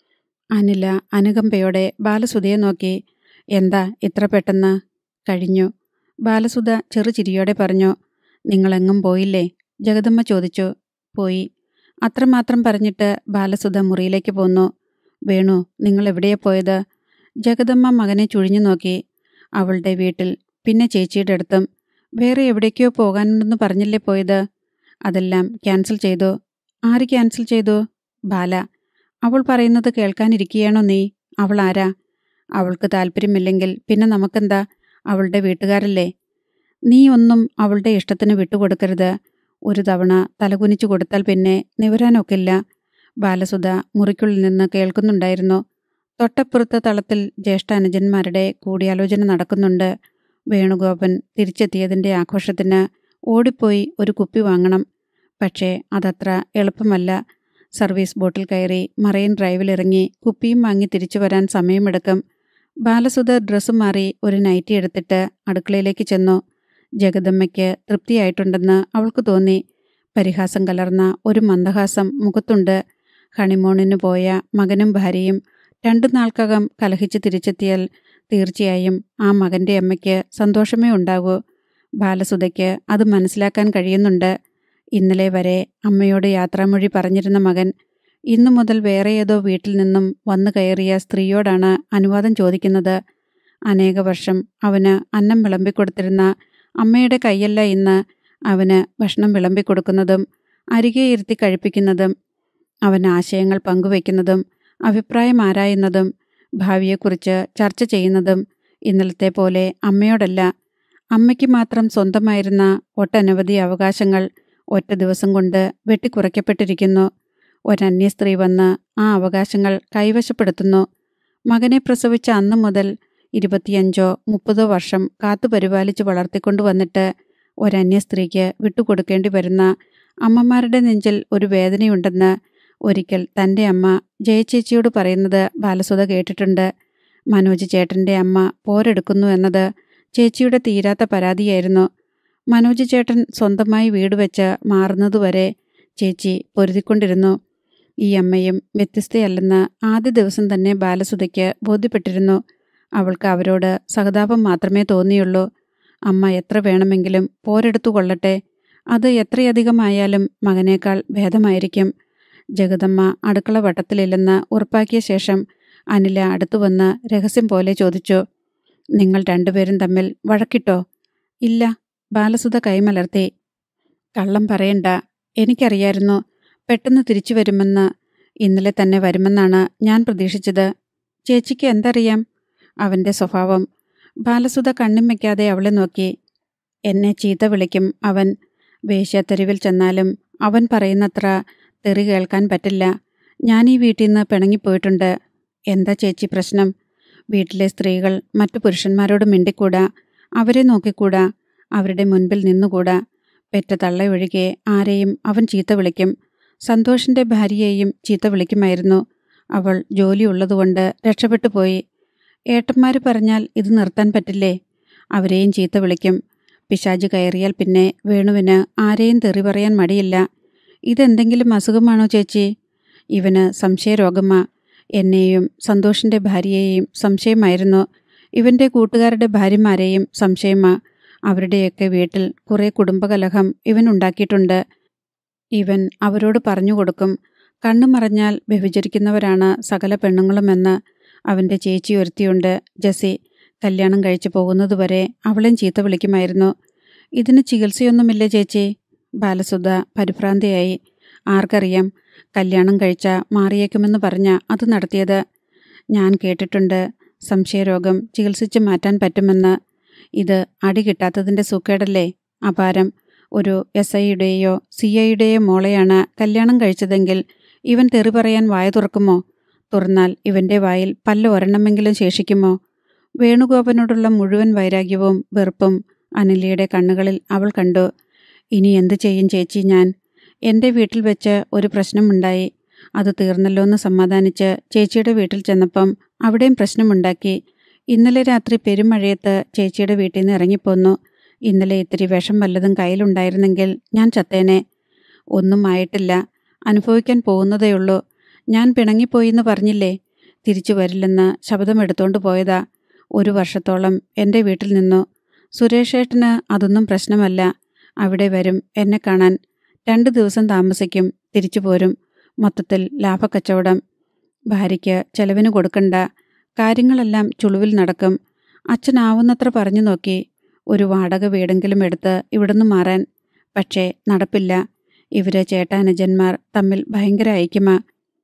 [SPEAKER 1] അനില അനുകമ്പയോടെ ബാലസുധയെ നോക്കി എന്താ ഇത്ര പെട്ടെന്ന് കഴിഞ്ഞു ബാലസുധ ചെറുചിരിയോടെ പറഞ്ഞു നിങ്ങളെങ്ങും പോയില്ലേ ജഗദമ്മ ചോദിച്ചു പോയി അത്രമാത്രം പറഞ്ഞിട്ട് ബാലസുധ മുറിയിലേക്ക് പോന്നു വേണു നിങ്ങൾ എവിടെയാ പോയത് ജഗദമ്മ മകനെ ചുഴിഞ്ഞു നോക്കി അവളുടെ വീട്ടിൽ പിന്നെ ചേച്ചിയുടെ അടുത്തും വേറെ എവിടേക്കോ പോകാനുണ്ടെന്ന് പറഞ്ഞില്ലേ പോയത് അതെല്ലാം ക്യാൻസൽ ചെയ്തു ആര് ക്യാൻസൽ ചെയ്തു ബാല അവൾ പറയുന്നത് കേൾക്കാനിരിക്കുകയാണോ നീ അവൾ ആരാ അവൾക്ക് താല്പര്യമില്ലെങ്കിൽ പിന്നെ നമുക്കെന്താ അവളുടെ വീട്ടുകാരല്ലേ നീ ഒന്നും അവളുടെ ഇഷ്ടത്തിന് വിട്ടുകൊടുക്കരുത് ഒരു തവണ തലകുനിച്ചു കൊടുത്താൽ പിന്നെ നിവരാനൊക്കില്ല ബാലസുധ മുറിക്കുള്ളിൽ നിന്ന് കേൾക്കുന്നുണ്ടായിരുന്നു തൊട്ടപ്പുറത്തെ തളത്തിൽ ജ്യേഷ്ഠാനുജന്മാരുടെ കൂടിയാലോചന നടക്കുന്നുണ്ട് വേണുഗോപൻ തിരിച്ചെത്തിയതിൻ്റെ ആഘോഷത്തിന് ഓടിപ്പോയി ഒരു കുപ്പി വാങ്ങണം പക്ഷേ അതത്ര എളുപ്പമല്ല സർവീസ് ബോട്ടിൽ കയറി മറൈൻ ഡ്രൈവിലിറങ്ങി കുപ്പിയും വാങ്ങി തിരിച്ചു വരാൻ സമയമെടുക്കും ബാലസുധ ഡ്രസ്സ് മാറി ഒരു നൈറ്റി എടുത്തിട്ട് അടുക്കളയിലേക്ക് ചെന്നു ജഗദമ്മയ്ക്ക് തൃപ്തിയായിട്ടുണ്ടെന്ന് അവൾക്ക് തോന്നി പരിഹാസം കലർന്ന ഒരു മന്ദഹാസം മുഖത്തുണ്ട് ഹണിമൂണിന് പോയ മകനും ഭാര്യയും രണ്ടു നാൾക്കകം കലഹിച്ച് തിരിച്ചെത്തിയാൽ തീർച്ചയായും ആ മകന്റെ അമ്മയ്ക്ക് സന്തോഷമേ ഉണ്ടാകൂ ബാലസുധയ്ക്ക് അത് മനസ്സിലാക്കാൻ കഴിയുന്നുണ്ട് ഇന്നലെ വരെ അമ്മയോട് യാത്രാമൊഴി പറഞ്ഞിരുന്ന മകൻ ഇന്നു മുതൽ വേറെ ഏതോ വീട്ടിൽ നിന്നും വന്നു കയറിയ സ്ത്രീയോടാണ് അനുവാദം ചോദിക്കുന്നത് അനേക വർഷം അവന് അന്നം വിളമ്പിക്കൊടുത്തിരുന്ന അമ്മയുടെ കൈയല്ല ഇന്ന് അവന് ഭക്ഷണം വിളമ്പിക്കൊടുക്കുന്നതും അരികെ ഇരുത്തി കഴിപ്പിക്കുന്നതും അവൻ ആശയങ്ങൾ പങ്കുവയ്ക്കുന്നതും അഭിപ്രായം ആരായുന്നതും ഭാവിയെക്കുറിച്ച് ചർച്ച ചെയ്യുന്നതും ഇന്നലത്തെ പോലെ അമ്മയോടല്ല അമ്മയ്ക്ക് മാത്രം സ്വന്തമായിരുന്ന ഒട്ടനവധി അവകാശങ്ങൾ ഒറ്റ ദിവസം കൊണ്ട് വെട്ടിക്കുറയ്ക്കപ്പെട്ടിരിക്കുന്നു ഒരന്യ സ്ത്രീ വന്ന് ആ അവകാശങ്ങൾ കൈവശപ്പെടുത്തുന്നു മകനെ പ്രസവിച്ച അന്ന് മുതൽ ഇരുപത്തിയഞ്ചോ മുപ്പതോ വർഷം കാത്തു പരിപാലിച്ച് വളർത്തിക്കൊണ്ടുവന്നിട്ട് ഒരന്യ സ്ത്രീക്ക് വിട്ടുകൊടുക്കേണ്ടി വരുന്ന അമ്മമാരുടെ നെഞ്ചിൽ ഒരു വേദനയുണ്ടെന്ന് ഒരിക്കൽ തൻ്റെ അമ്മ ജയചേച്ചിയോട് പറയുന്നത് ബാലസുധ കേട്ടിട്ടുണ്ട് മനോജ് ചേട്ടൻ്റെ അമ്മ പോരെടുക്കുന്നു എന്നത് ചേച്ചിയുടെ തീരാത്ത പരാതിയായിരുന്നു മനോജ് ചേട്ടൻ സ്വന്തമായി വീട് വെച്ച് മാറുന്നതുവരെ ചേച്ചി പൊരുതിക്കൊണ്ടിരുന്നു ഈ അമ്മയും വ്യത്യസ്തയല്ലെന്ന് ആദ്യ ദിവസം തന്നെ ബാലസുധയ്ക്ക് ബോധ്യപ്പെട്ടിരുന്നു അവൾക്ക് അവരോട് സഹതാപം മാത്രമേ തോന്നിയുള്ളൂ അമ്മ എത്ര വേണമെങ്കിലും പോരെടുത്തു കൊള്ളട്ടെ അത് എത്രയധികമായാലും മകനേക്കാൾ ഭേദമായിരിക്കും ജഗദമ്മ അടുക്കള വട്ടത്തിലില്ലെന്ന് ഉറപ്പാക്കിയ ശേഷം അനില അടുത്തു വന്ന് രഹസ്യം പോലെ ചോദിച്ചു നിങ്ങൾ രണ്ടുപേരും തമ്മിൽ വഴക്കിട്ടോ ഇല്ല ബാലസുധ കൈമലർത്തി കള്ളം പറയണ്ട എനിക്കറിയായിരുന്നു പെട്ടെന്ന് തിരിച്ചു വരുമെന്ന് ഇന്നലെ തന്നെ വരുമെന്നാണ് ഞാൻ പ്രതീക്ഷിച്ചത് ചേച്ചിക്ക് എന്തറിയാം അവൻ്റെ സ്വഭാവം ബാലസുധ കണ്ണും വയ്ക്കാതെ അവളെ നോക്കി എന്നെ ചീത്ത വിളിക്കും അവൻ വേശ്യാത്തെരുവിൽ ചെന്നാലും അവൻ പറയുന്നത്ര തെറി കേൾക്കാൻ പറ്റില്ല ഞാൻ ഈ വീട്ടിൽ നിന്ന് പിണങ്ങിപ്പോയിട്ടുണ്ട് എന്താ ചേച്ചി പ്രശ്നം വീട്ടിലെ സ്ത്രീകൾ മറ്റു പുരുഷന്മാരോട് മിണ്ടിക്കൂടാ അവരെ നോക്കിക്കൂടാ അവരുടെ മുൻപിൽ നിന്നുകൂടാ പെറ്റ തള്ളയൊഴികെ ആരെയും അവൻ ചീത്ത വിളിക്കും സന്തോഷിന്റെ ഭാര്യയെയും ചീത്ത വിളിക്കുമായിരുന്നു അവൾ ജോലിയുള്ളതുകൊണ്ട് രക്ഷപ്പെട്ടു പോയി ഏട്ടന്മാർ പറഞ്ഞാൽ ഇത് നിർത്താൻ പറ്റില്ലേ അവരെയും ചീത്ത വിളിക്കും പിശാജ് കയറിയാൽ പിന്നെ വേണുവിന് ആരെയും തെറി പറയാൻ മടിയില്ല ഇതെന്തെങ്കിലും അസുഖമാണോ ചേച്ചി ഇവന് സംശയരോഗമാ എന്നെയും സന്തോഷിന്റെ ഭാര്യയെയും സംശയമായിരുന്നു ഇവന്റെ കൂട്ടുകാരുടെ ഭാര്യമാരെയും സംശയമാ അവരുടെയൊക്കെ വീട്ടിൽ കുറേ കുടുംബകലഹം ഇവൻ ഉണ്ടാക്കിയിട്ടുണ്ട് ഇവൻ അവരോട് പറഞ്ഞു കൊടുക്കും കണ്ണു മറഞ്ഞാൽ വ്യഭിചരിക്കുന്നവരാണ് സകല പെണ്ണുങ്ങളുമെന്ന് അവൻ്റെ ചേച്ചി ഒരുത്തിയുണ്ട് ജസി കല്യാണം കഴിച്ചു പോകുന്നതുവരെ അവളെയും ചീത്ത വിളിക്കുമായിരുന്നു ഇതിന് ചികിത്സയൊന്നുമില്ല ചേച്ചി ബാലസുധ പരിഭ്രാന്തിയായി ആർക്കറിയാം കല്യാണം കഴിച്ച മാറിയേക്കുമെന്ന് പറഞ്ഞ അത് നടത്തിയത് ഞാൻ കേട്ടിട്ടുണ്ട് സംശയരോഗം ചികിത്സിച്ച് മാറ്റാൻ പറ്റുമെന്ന് ഇത് അടി കിട്ടാത്തതിൻ്റെ സുക്കേടല്ലേ അപാരം ഒരു എസ് ഐയുടെയോ സി ഐയുടെയോ മോളെയാണ് കല്യാണം കഴിച്ചതെങ്കിൽ ഇവൻ തെറി പറയാൻ വായ തുറക്കുമോ തുറന്നാൽ ഇവന്റെ വായിൽ പല്ല് ഒരെണ്ണമെങ്കിലും ശേഷിക്കുമോ വേണുഗോപനോടുള്ള മുഴുവൻ വൈരാഗ്യവും വെറുപ്പും അനിലയുടെ കണ്ണുകളിൽ അവൾ കണ്ടു ഇനി എന്തു ചെയ്യും ചേച്ചി ഞാൻ എൻ്റെ വീട്ടിൽ വെച്ച് ഒരു പ്രശ്നമുണ്ടായി അത് തീർന്നല്ലോ എന്ന് സമാധാനിച്ച് ചേച്ചിയുടെ വീട്ടിൽ ചെന്നപ്പം അവിടെയും പ്രശ്നമുണ്ടാക്കി ഇന്നലെ രാത്രി പെരുമഴയത്ത് ചേച്ചിയുടെ വീട്ടിൽ നിന്ന് ഇറങ്ങിപ്പോന്നു ഇന്നലെ ഇത്തിരി വിഷം വല്ലതും കയ്യിലുണ്ടായിരുന്നെങ്കിൽ ഞാൻ ചത്തേനെ ഒന്നും ആയിട്ടില്ല അനുഭവിക്കാൻ പോകുന്നതേയുള്ളൂ ഞാൻ പിണങ്ങിപ്പോയിന്ന് പറഞ്ഞില്ലേ തിരിച്ചു വരില്ലെന്ന് ശബ്ദമെടുത്തോണ്ട് പോയതാ ഒരു വർഷത്തോളം എൻ്റെ വീട്ടിൽ നിന്നു സുരേഷേട്ടന് അതൊന്നും പ്രശ്നമല്ല അവിടെ വരും എന്നെ കാണാൻ രണ്ട് ദിവസം താമസിക്കും തിരിച്ചു പോരും മൊത്തത്തിൽ ലാഭക്കച്ചവടം ഭാര്യയ്ക്ക് ചെലവിന് കൊടുക്കണ്ട കാര്യങ്ങളെല്ലാം ചുളുവിൽ നടക്കും അച്ഛനാവുന്നത്ര പറഞ്ഞു നോക്കി ഒരു വാടക വീടെങ്കിലും എടുത്ത് ഇവിടുന്ന് മാറാൻ പക്ഷേ നടപ്പില്ല ഇവര് ചേട്ടാനുജന്മാർ തമ്മിൽ ഭയങ്കര ഐക്യമാ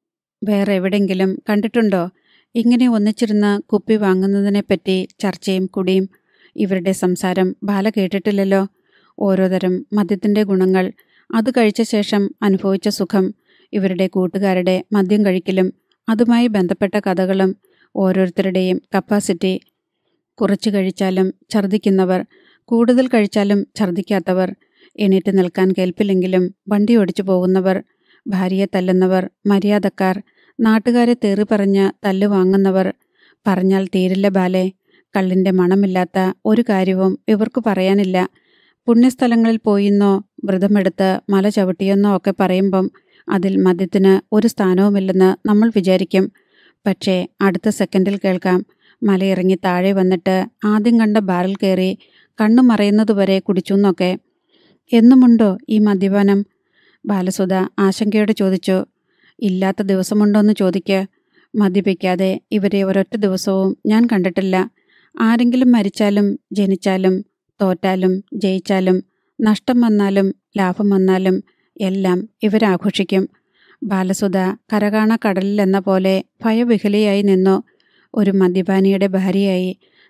[SPEAKER 1] വേറെ എവിടെങ്കിലും കണ്ടിട്ടുണ്ടോ ഇങ്ങനെ ഒന്നിച്ചിരുന്ന് കുപ്പി വാങ്ങുന്നതിനെപ്പറ്റി ചർച്ചയും കുടിയും ഇവരുടെ സംസാരം ബാല കേട്ടിട്ടില്ലല്ലോ ഓരോ തരം മദ്യത്തിൻ്റെ ഗുണങ്ങൾ അത് കഴിച്ച ശേഷം അനുഭവിച്ച സുഖം ഇവരുടെ കൂട്ടുകാരുടെ മദ്യം കഴിക്കലും അതുമായി ബന്ധപ്പെട്ട കഥകളും ഓരോരുത്തരുടെയും കപ്പാസിറ്റി കുറച്ച് കഴിച്ചാലും ഛർദ്ദിക്കുന്നവർ കൂടുതൽ കഴിച്ചാലും ഛർദ്ദിക്കാത്തവർ എണീറ്റ് നിൽക്കാൻ കേൾപ്പില്ലെങ്കിലും വണ്ടി ഓടിച്ചു പോകുന്നവർ ഭാര്യയെ തല്ലുന്നവർ മര്യാദക്കാർ നാട്ടുകാരെ തേറി പറഞ്ഞ് തല്ലു വാങ്ങുന്നവർ പറഞ്ഞാൽ തീരില്ല ബാലെ കള്ളിൻ്റെ മണമില്ലാത്ത ഒരു കാര്യവും ഇവർക്ക് പറയാനില്ല പുണ്യസ്ഥലങ്ങളിൽ പോയിന്നോ വ്രതമെടുത്ത് മല ചവിട്ടിയെന്നോ ഒക്കെ പറയുമ്പം അതിൽ മദ്യത്തിന് ഒരു സ്ഥാനവുമില്ലെന്ന് നമ്മൾ വിചാരിക്കും പക്ഷേ അടുത്ത സെക്കൻഡിൽ കേൾക്കാം മലയിറങ്ങി താഴെ വന്നിട്ട് ആദ്യം കണ്ട ബാറിൽ കയറി കണ്ണു മറയുന്നതുവരെ കുടിച്ചുന്നൊക്കെ എന്നുമുണ്ടോ ഈ മദ്യപാനം ബാലസുധ ആശങ്കയോടെ ചോദിച്ചു ഇല്ലാത്ത ദിവസമുണ്ടോയെന്ന് ചോദിക്ക് മദ്യപിക്കാതെ ഇവരെ ഒരൊറ്റ ദിവസവും ഞാൻ കണ്ടിട്ടില്ല ആരെങ്കിലും മരിച്ചാലും ജനിച്ചാലും തോറ്റാലും ജയിച്ചാലും നഷ്ടം വന്നാലും ലാഭം വന്നാലും എല്ലാം ഇവരാഘോഷിക്കും ബാലസുധ കരകാണ കടലിൽ എന്ന പോലെ ഭയവിഹലയായി നിന്നു ഒരു മദ്യപാനിയുടെ ഭാര്യയായി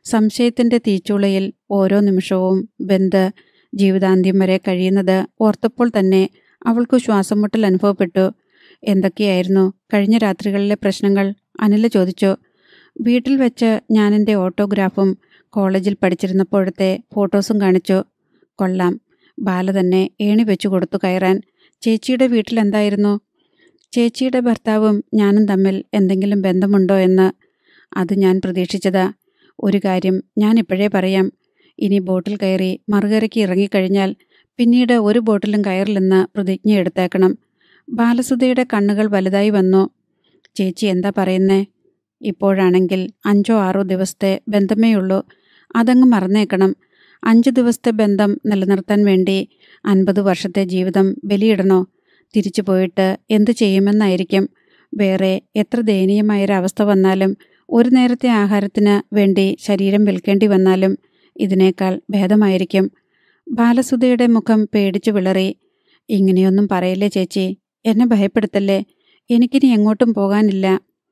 [SPEAKER 1] സംശയത്തിൻ്റെ തീച്ചുളയിൽ ഓരോ നിമിഷവും ബന്ദ് ജീവിതാന്ത്യം വരെ കഴിയുന്നത് ഓർത്തപ്പോൾ തന്നെ അവൾക്ക് ശ്വാസം മുട്ടൽ അനുഭവപ്പെട്ടു എന്തൊക്കെയായിരുന്നു കഴിഞ്ഞ രാത്രികളിലെ പ്രശ്നങ്ങൾ അനില ചോദിച്ചു വീട്ടിൽ വെച്ച് ഞാൻ എൻ്റെ ഓട്ടോഗ്രാഫും കോളേജിൽ പഠിച്ചിരുന്നപ്പോഴത്തെ ഫോട്ടോസും കാണിച്ചു കൊള്ളാം ബാല തന്നെ ഏണി വെച്ചു കൊടുത്തു കയറാൻ ചേച്ചിയുടെ വീട്ടിൽ എന്തായിരുന്നു ചേച്ചിയുടെ ഭർത്താവും ഞാനും തമ്മിൽ എന്തെങ്കിലും ബന്ധമുണ്ടോ എന്ന് അത് ഞാൻ പ്രതീക്ഷിച്ചതാ ഒരു കാര്യം ഞാൻ ഇപ്പോഴേ പറയാം ഇനി ബോട്ടിൽ കയറി മറുകരയ്ക്ക് ഇറങ്ങിക്കഴിഞ്ഞാൽ പിന്നീട് ഒരു ബോട്ടിലും കയറില്ലെന്ന് പ്രതിജ്ഞ എടുത്തേക്കണം ബാലസുധയുടെ കണ്ണുകൾ വലുതായി വന്നു ചേച്ചി എന്താ പറയുന്നേ ഇപ്പോഴാണെങ്കിൽ അഞ്ചോ ആറോ ദിവസത്തെ ബന്ധമേ ഉള്ളൂ അതങ്ങ് മറന്നേക്കണം അഞ്ച് ദിവസത്തെ ബന്ധം നിലനിർത്താൻ വേണ്ടി അൻപത് വർഷത്തെ ജീവിതം ബലിയിടണോ തിരിച്ചു പോയിട്ട് എന്തു ചെയ്യുമെന്നായിരിക്കും വേറെ എത്ര ദയനീയമായൊരവസ്ഥ വന്നാലും ഒരു നേരത്തെ ആഹാരത്തിന് വേണ്ടി ശരീരം വിൽക്കേണ്ടി വന്നാലും ഇതിനേക്കാൾ ഭേദമായിരിക്കും ബാലസുധയുടെ മുഖം പേടിച്ചു വിളറി ഇങ്ങനെയൊന്നും പറയല്ലേ ചേച്ചി എന്നെ ഭയപ്പെടുത്തല്ലേ എനിക്കിനി എങ്ങോട്ടും പോകാനില്ല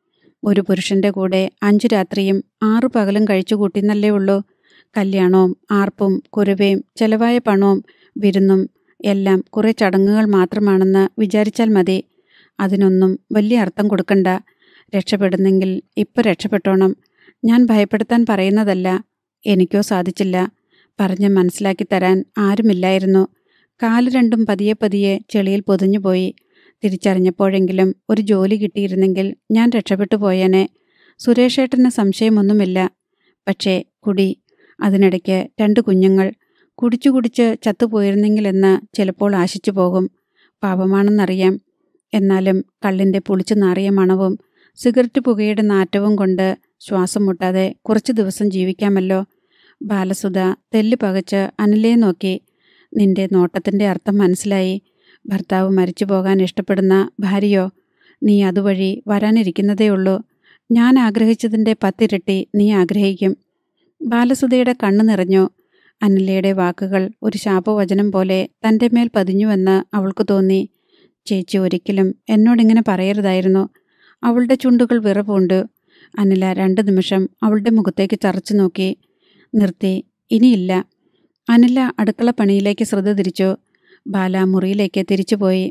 [SPEAKER 1] ഒരു പുരുഷന്റെ കൂടെ അഞ്ചു രാത്രിയും ആറു പകലും കഴിച്ചു കൂട്ടിന്നല്ലേ ഉള്ളൂ കല്യാണവും ആർപ്പും കുരുവയും ചെലവായ പണവും വിരുന്നും എല്ലാം കുറെ ചടങ്ങുകൾ മാത്രമാണെന്ന് വിചാരിച്ചാൽ മതി അതിനൊന്നും വലിയ അർത്ഥം കൊടുക്കണ്ട രക്ഷപ്പെടുന്നെങ്കിൽ ഇപ്പൊ രക്ഷപ്പെട്ടോണം ഞാൻ ഭയപ്പെടുത്താൻ പറയുന്നതല്ല എനിക്കോ സാധിച്ചില്ല പറഞ്ഞ് മനസ്സിലാക്കി തരാൻ ആരുമില്ലായിരുന്നു കാല് രണ്ടും പതിയെ പതിയെ ചെളിയിൽ പൊതിഞ്ഞുപോയി തിരിച്ചറിഞ്ഞപ്പോഴെങ്കിലും ഒരു ജോലി കിട്ടിയിരുന്നെങ്കിൽ ഞാൻ രക്ഷപ്പെട്ടു പോയേനെ സുരേഷേട്ടന് സംശയമൊന്നുമില്ല പക്ഷേ കുടി അതിനിടയ്ക്ക് രണ്ട് കുഞ്ഞുങ്ങൾ കുടിച്ചു കുടിച്ച് ചത്തുപോയിരുന്നെങ്കിലെന്ന് ചിലപ്പോൾ ആശിച്ചു പോകും പാപമാണെന്നറിയാം എന്നാലും കള്ളിൻ്റെ പുളിച്ചു നാറിയ മണവും സിഗരറ്റ് പുകയുടെ നാറ്റവും കൊണ്ട് ശ്വാസം മുട്ടാതെ കുറച്ചു ദിവസം ജീവിക്കാമല്ലോ ബാലസുധ തെല്ല് പകച്ച് അനിലയെ നോക്കി നിന്റെ നോട്ടത്തിൻ്റെ അർത്ഥം മനസ്സിലായി ഭർത്താവ് മരിച്ചു പോകാൻ ഇഷ്ടപ്പെടുന്ന ഭാര്യയോ നീ അതുവഴി വരാനിരിക്കുന്നതേ ഉള്ളൂ ഞാൻ ആഗ്രഹിച്ചതിൻ്റെ പത്തിരട്ടി നീ ആഗ്രഹിക്കും ബാലസുധയുടെ കണ്ണു നിറഞ്ഞു അനിലയുടെ വാക്കുകൾ ഒരു ശാപവചനം പോലെ തൻ്റെ മേൽ പതിഞ്ഞുവെന്ന് അവൾക്ക് തോന്നി ചേച്ചി ഒരിക്കലും എന്നോടിങ്ങനെ പറയരുതായിരുന്നു അവളുടെ ചുണ്ടുകൾ വിറവുണ്ട് അനില രണ്ടു നിമിഷം അവളുടെ മുഖത്തേക്ക് ചറച്ചു നോക്കി നിർത്തി ഇനിയില്ല അനില അടുക്കള പണിയിലേക്ക് ശ്രദ്ധ തിരിച്ചു ബാല മുറിയിലേക്ക് തിരിച്ചുപോയി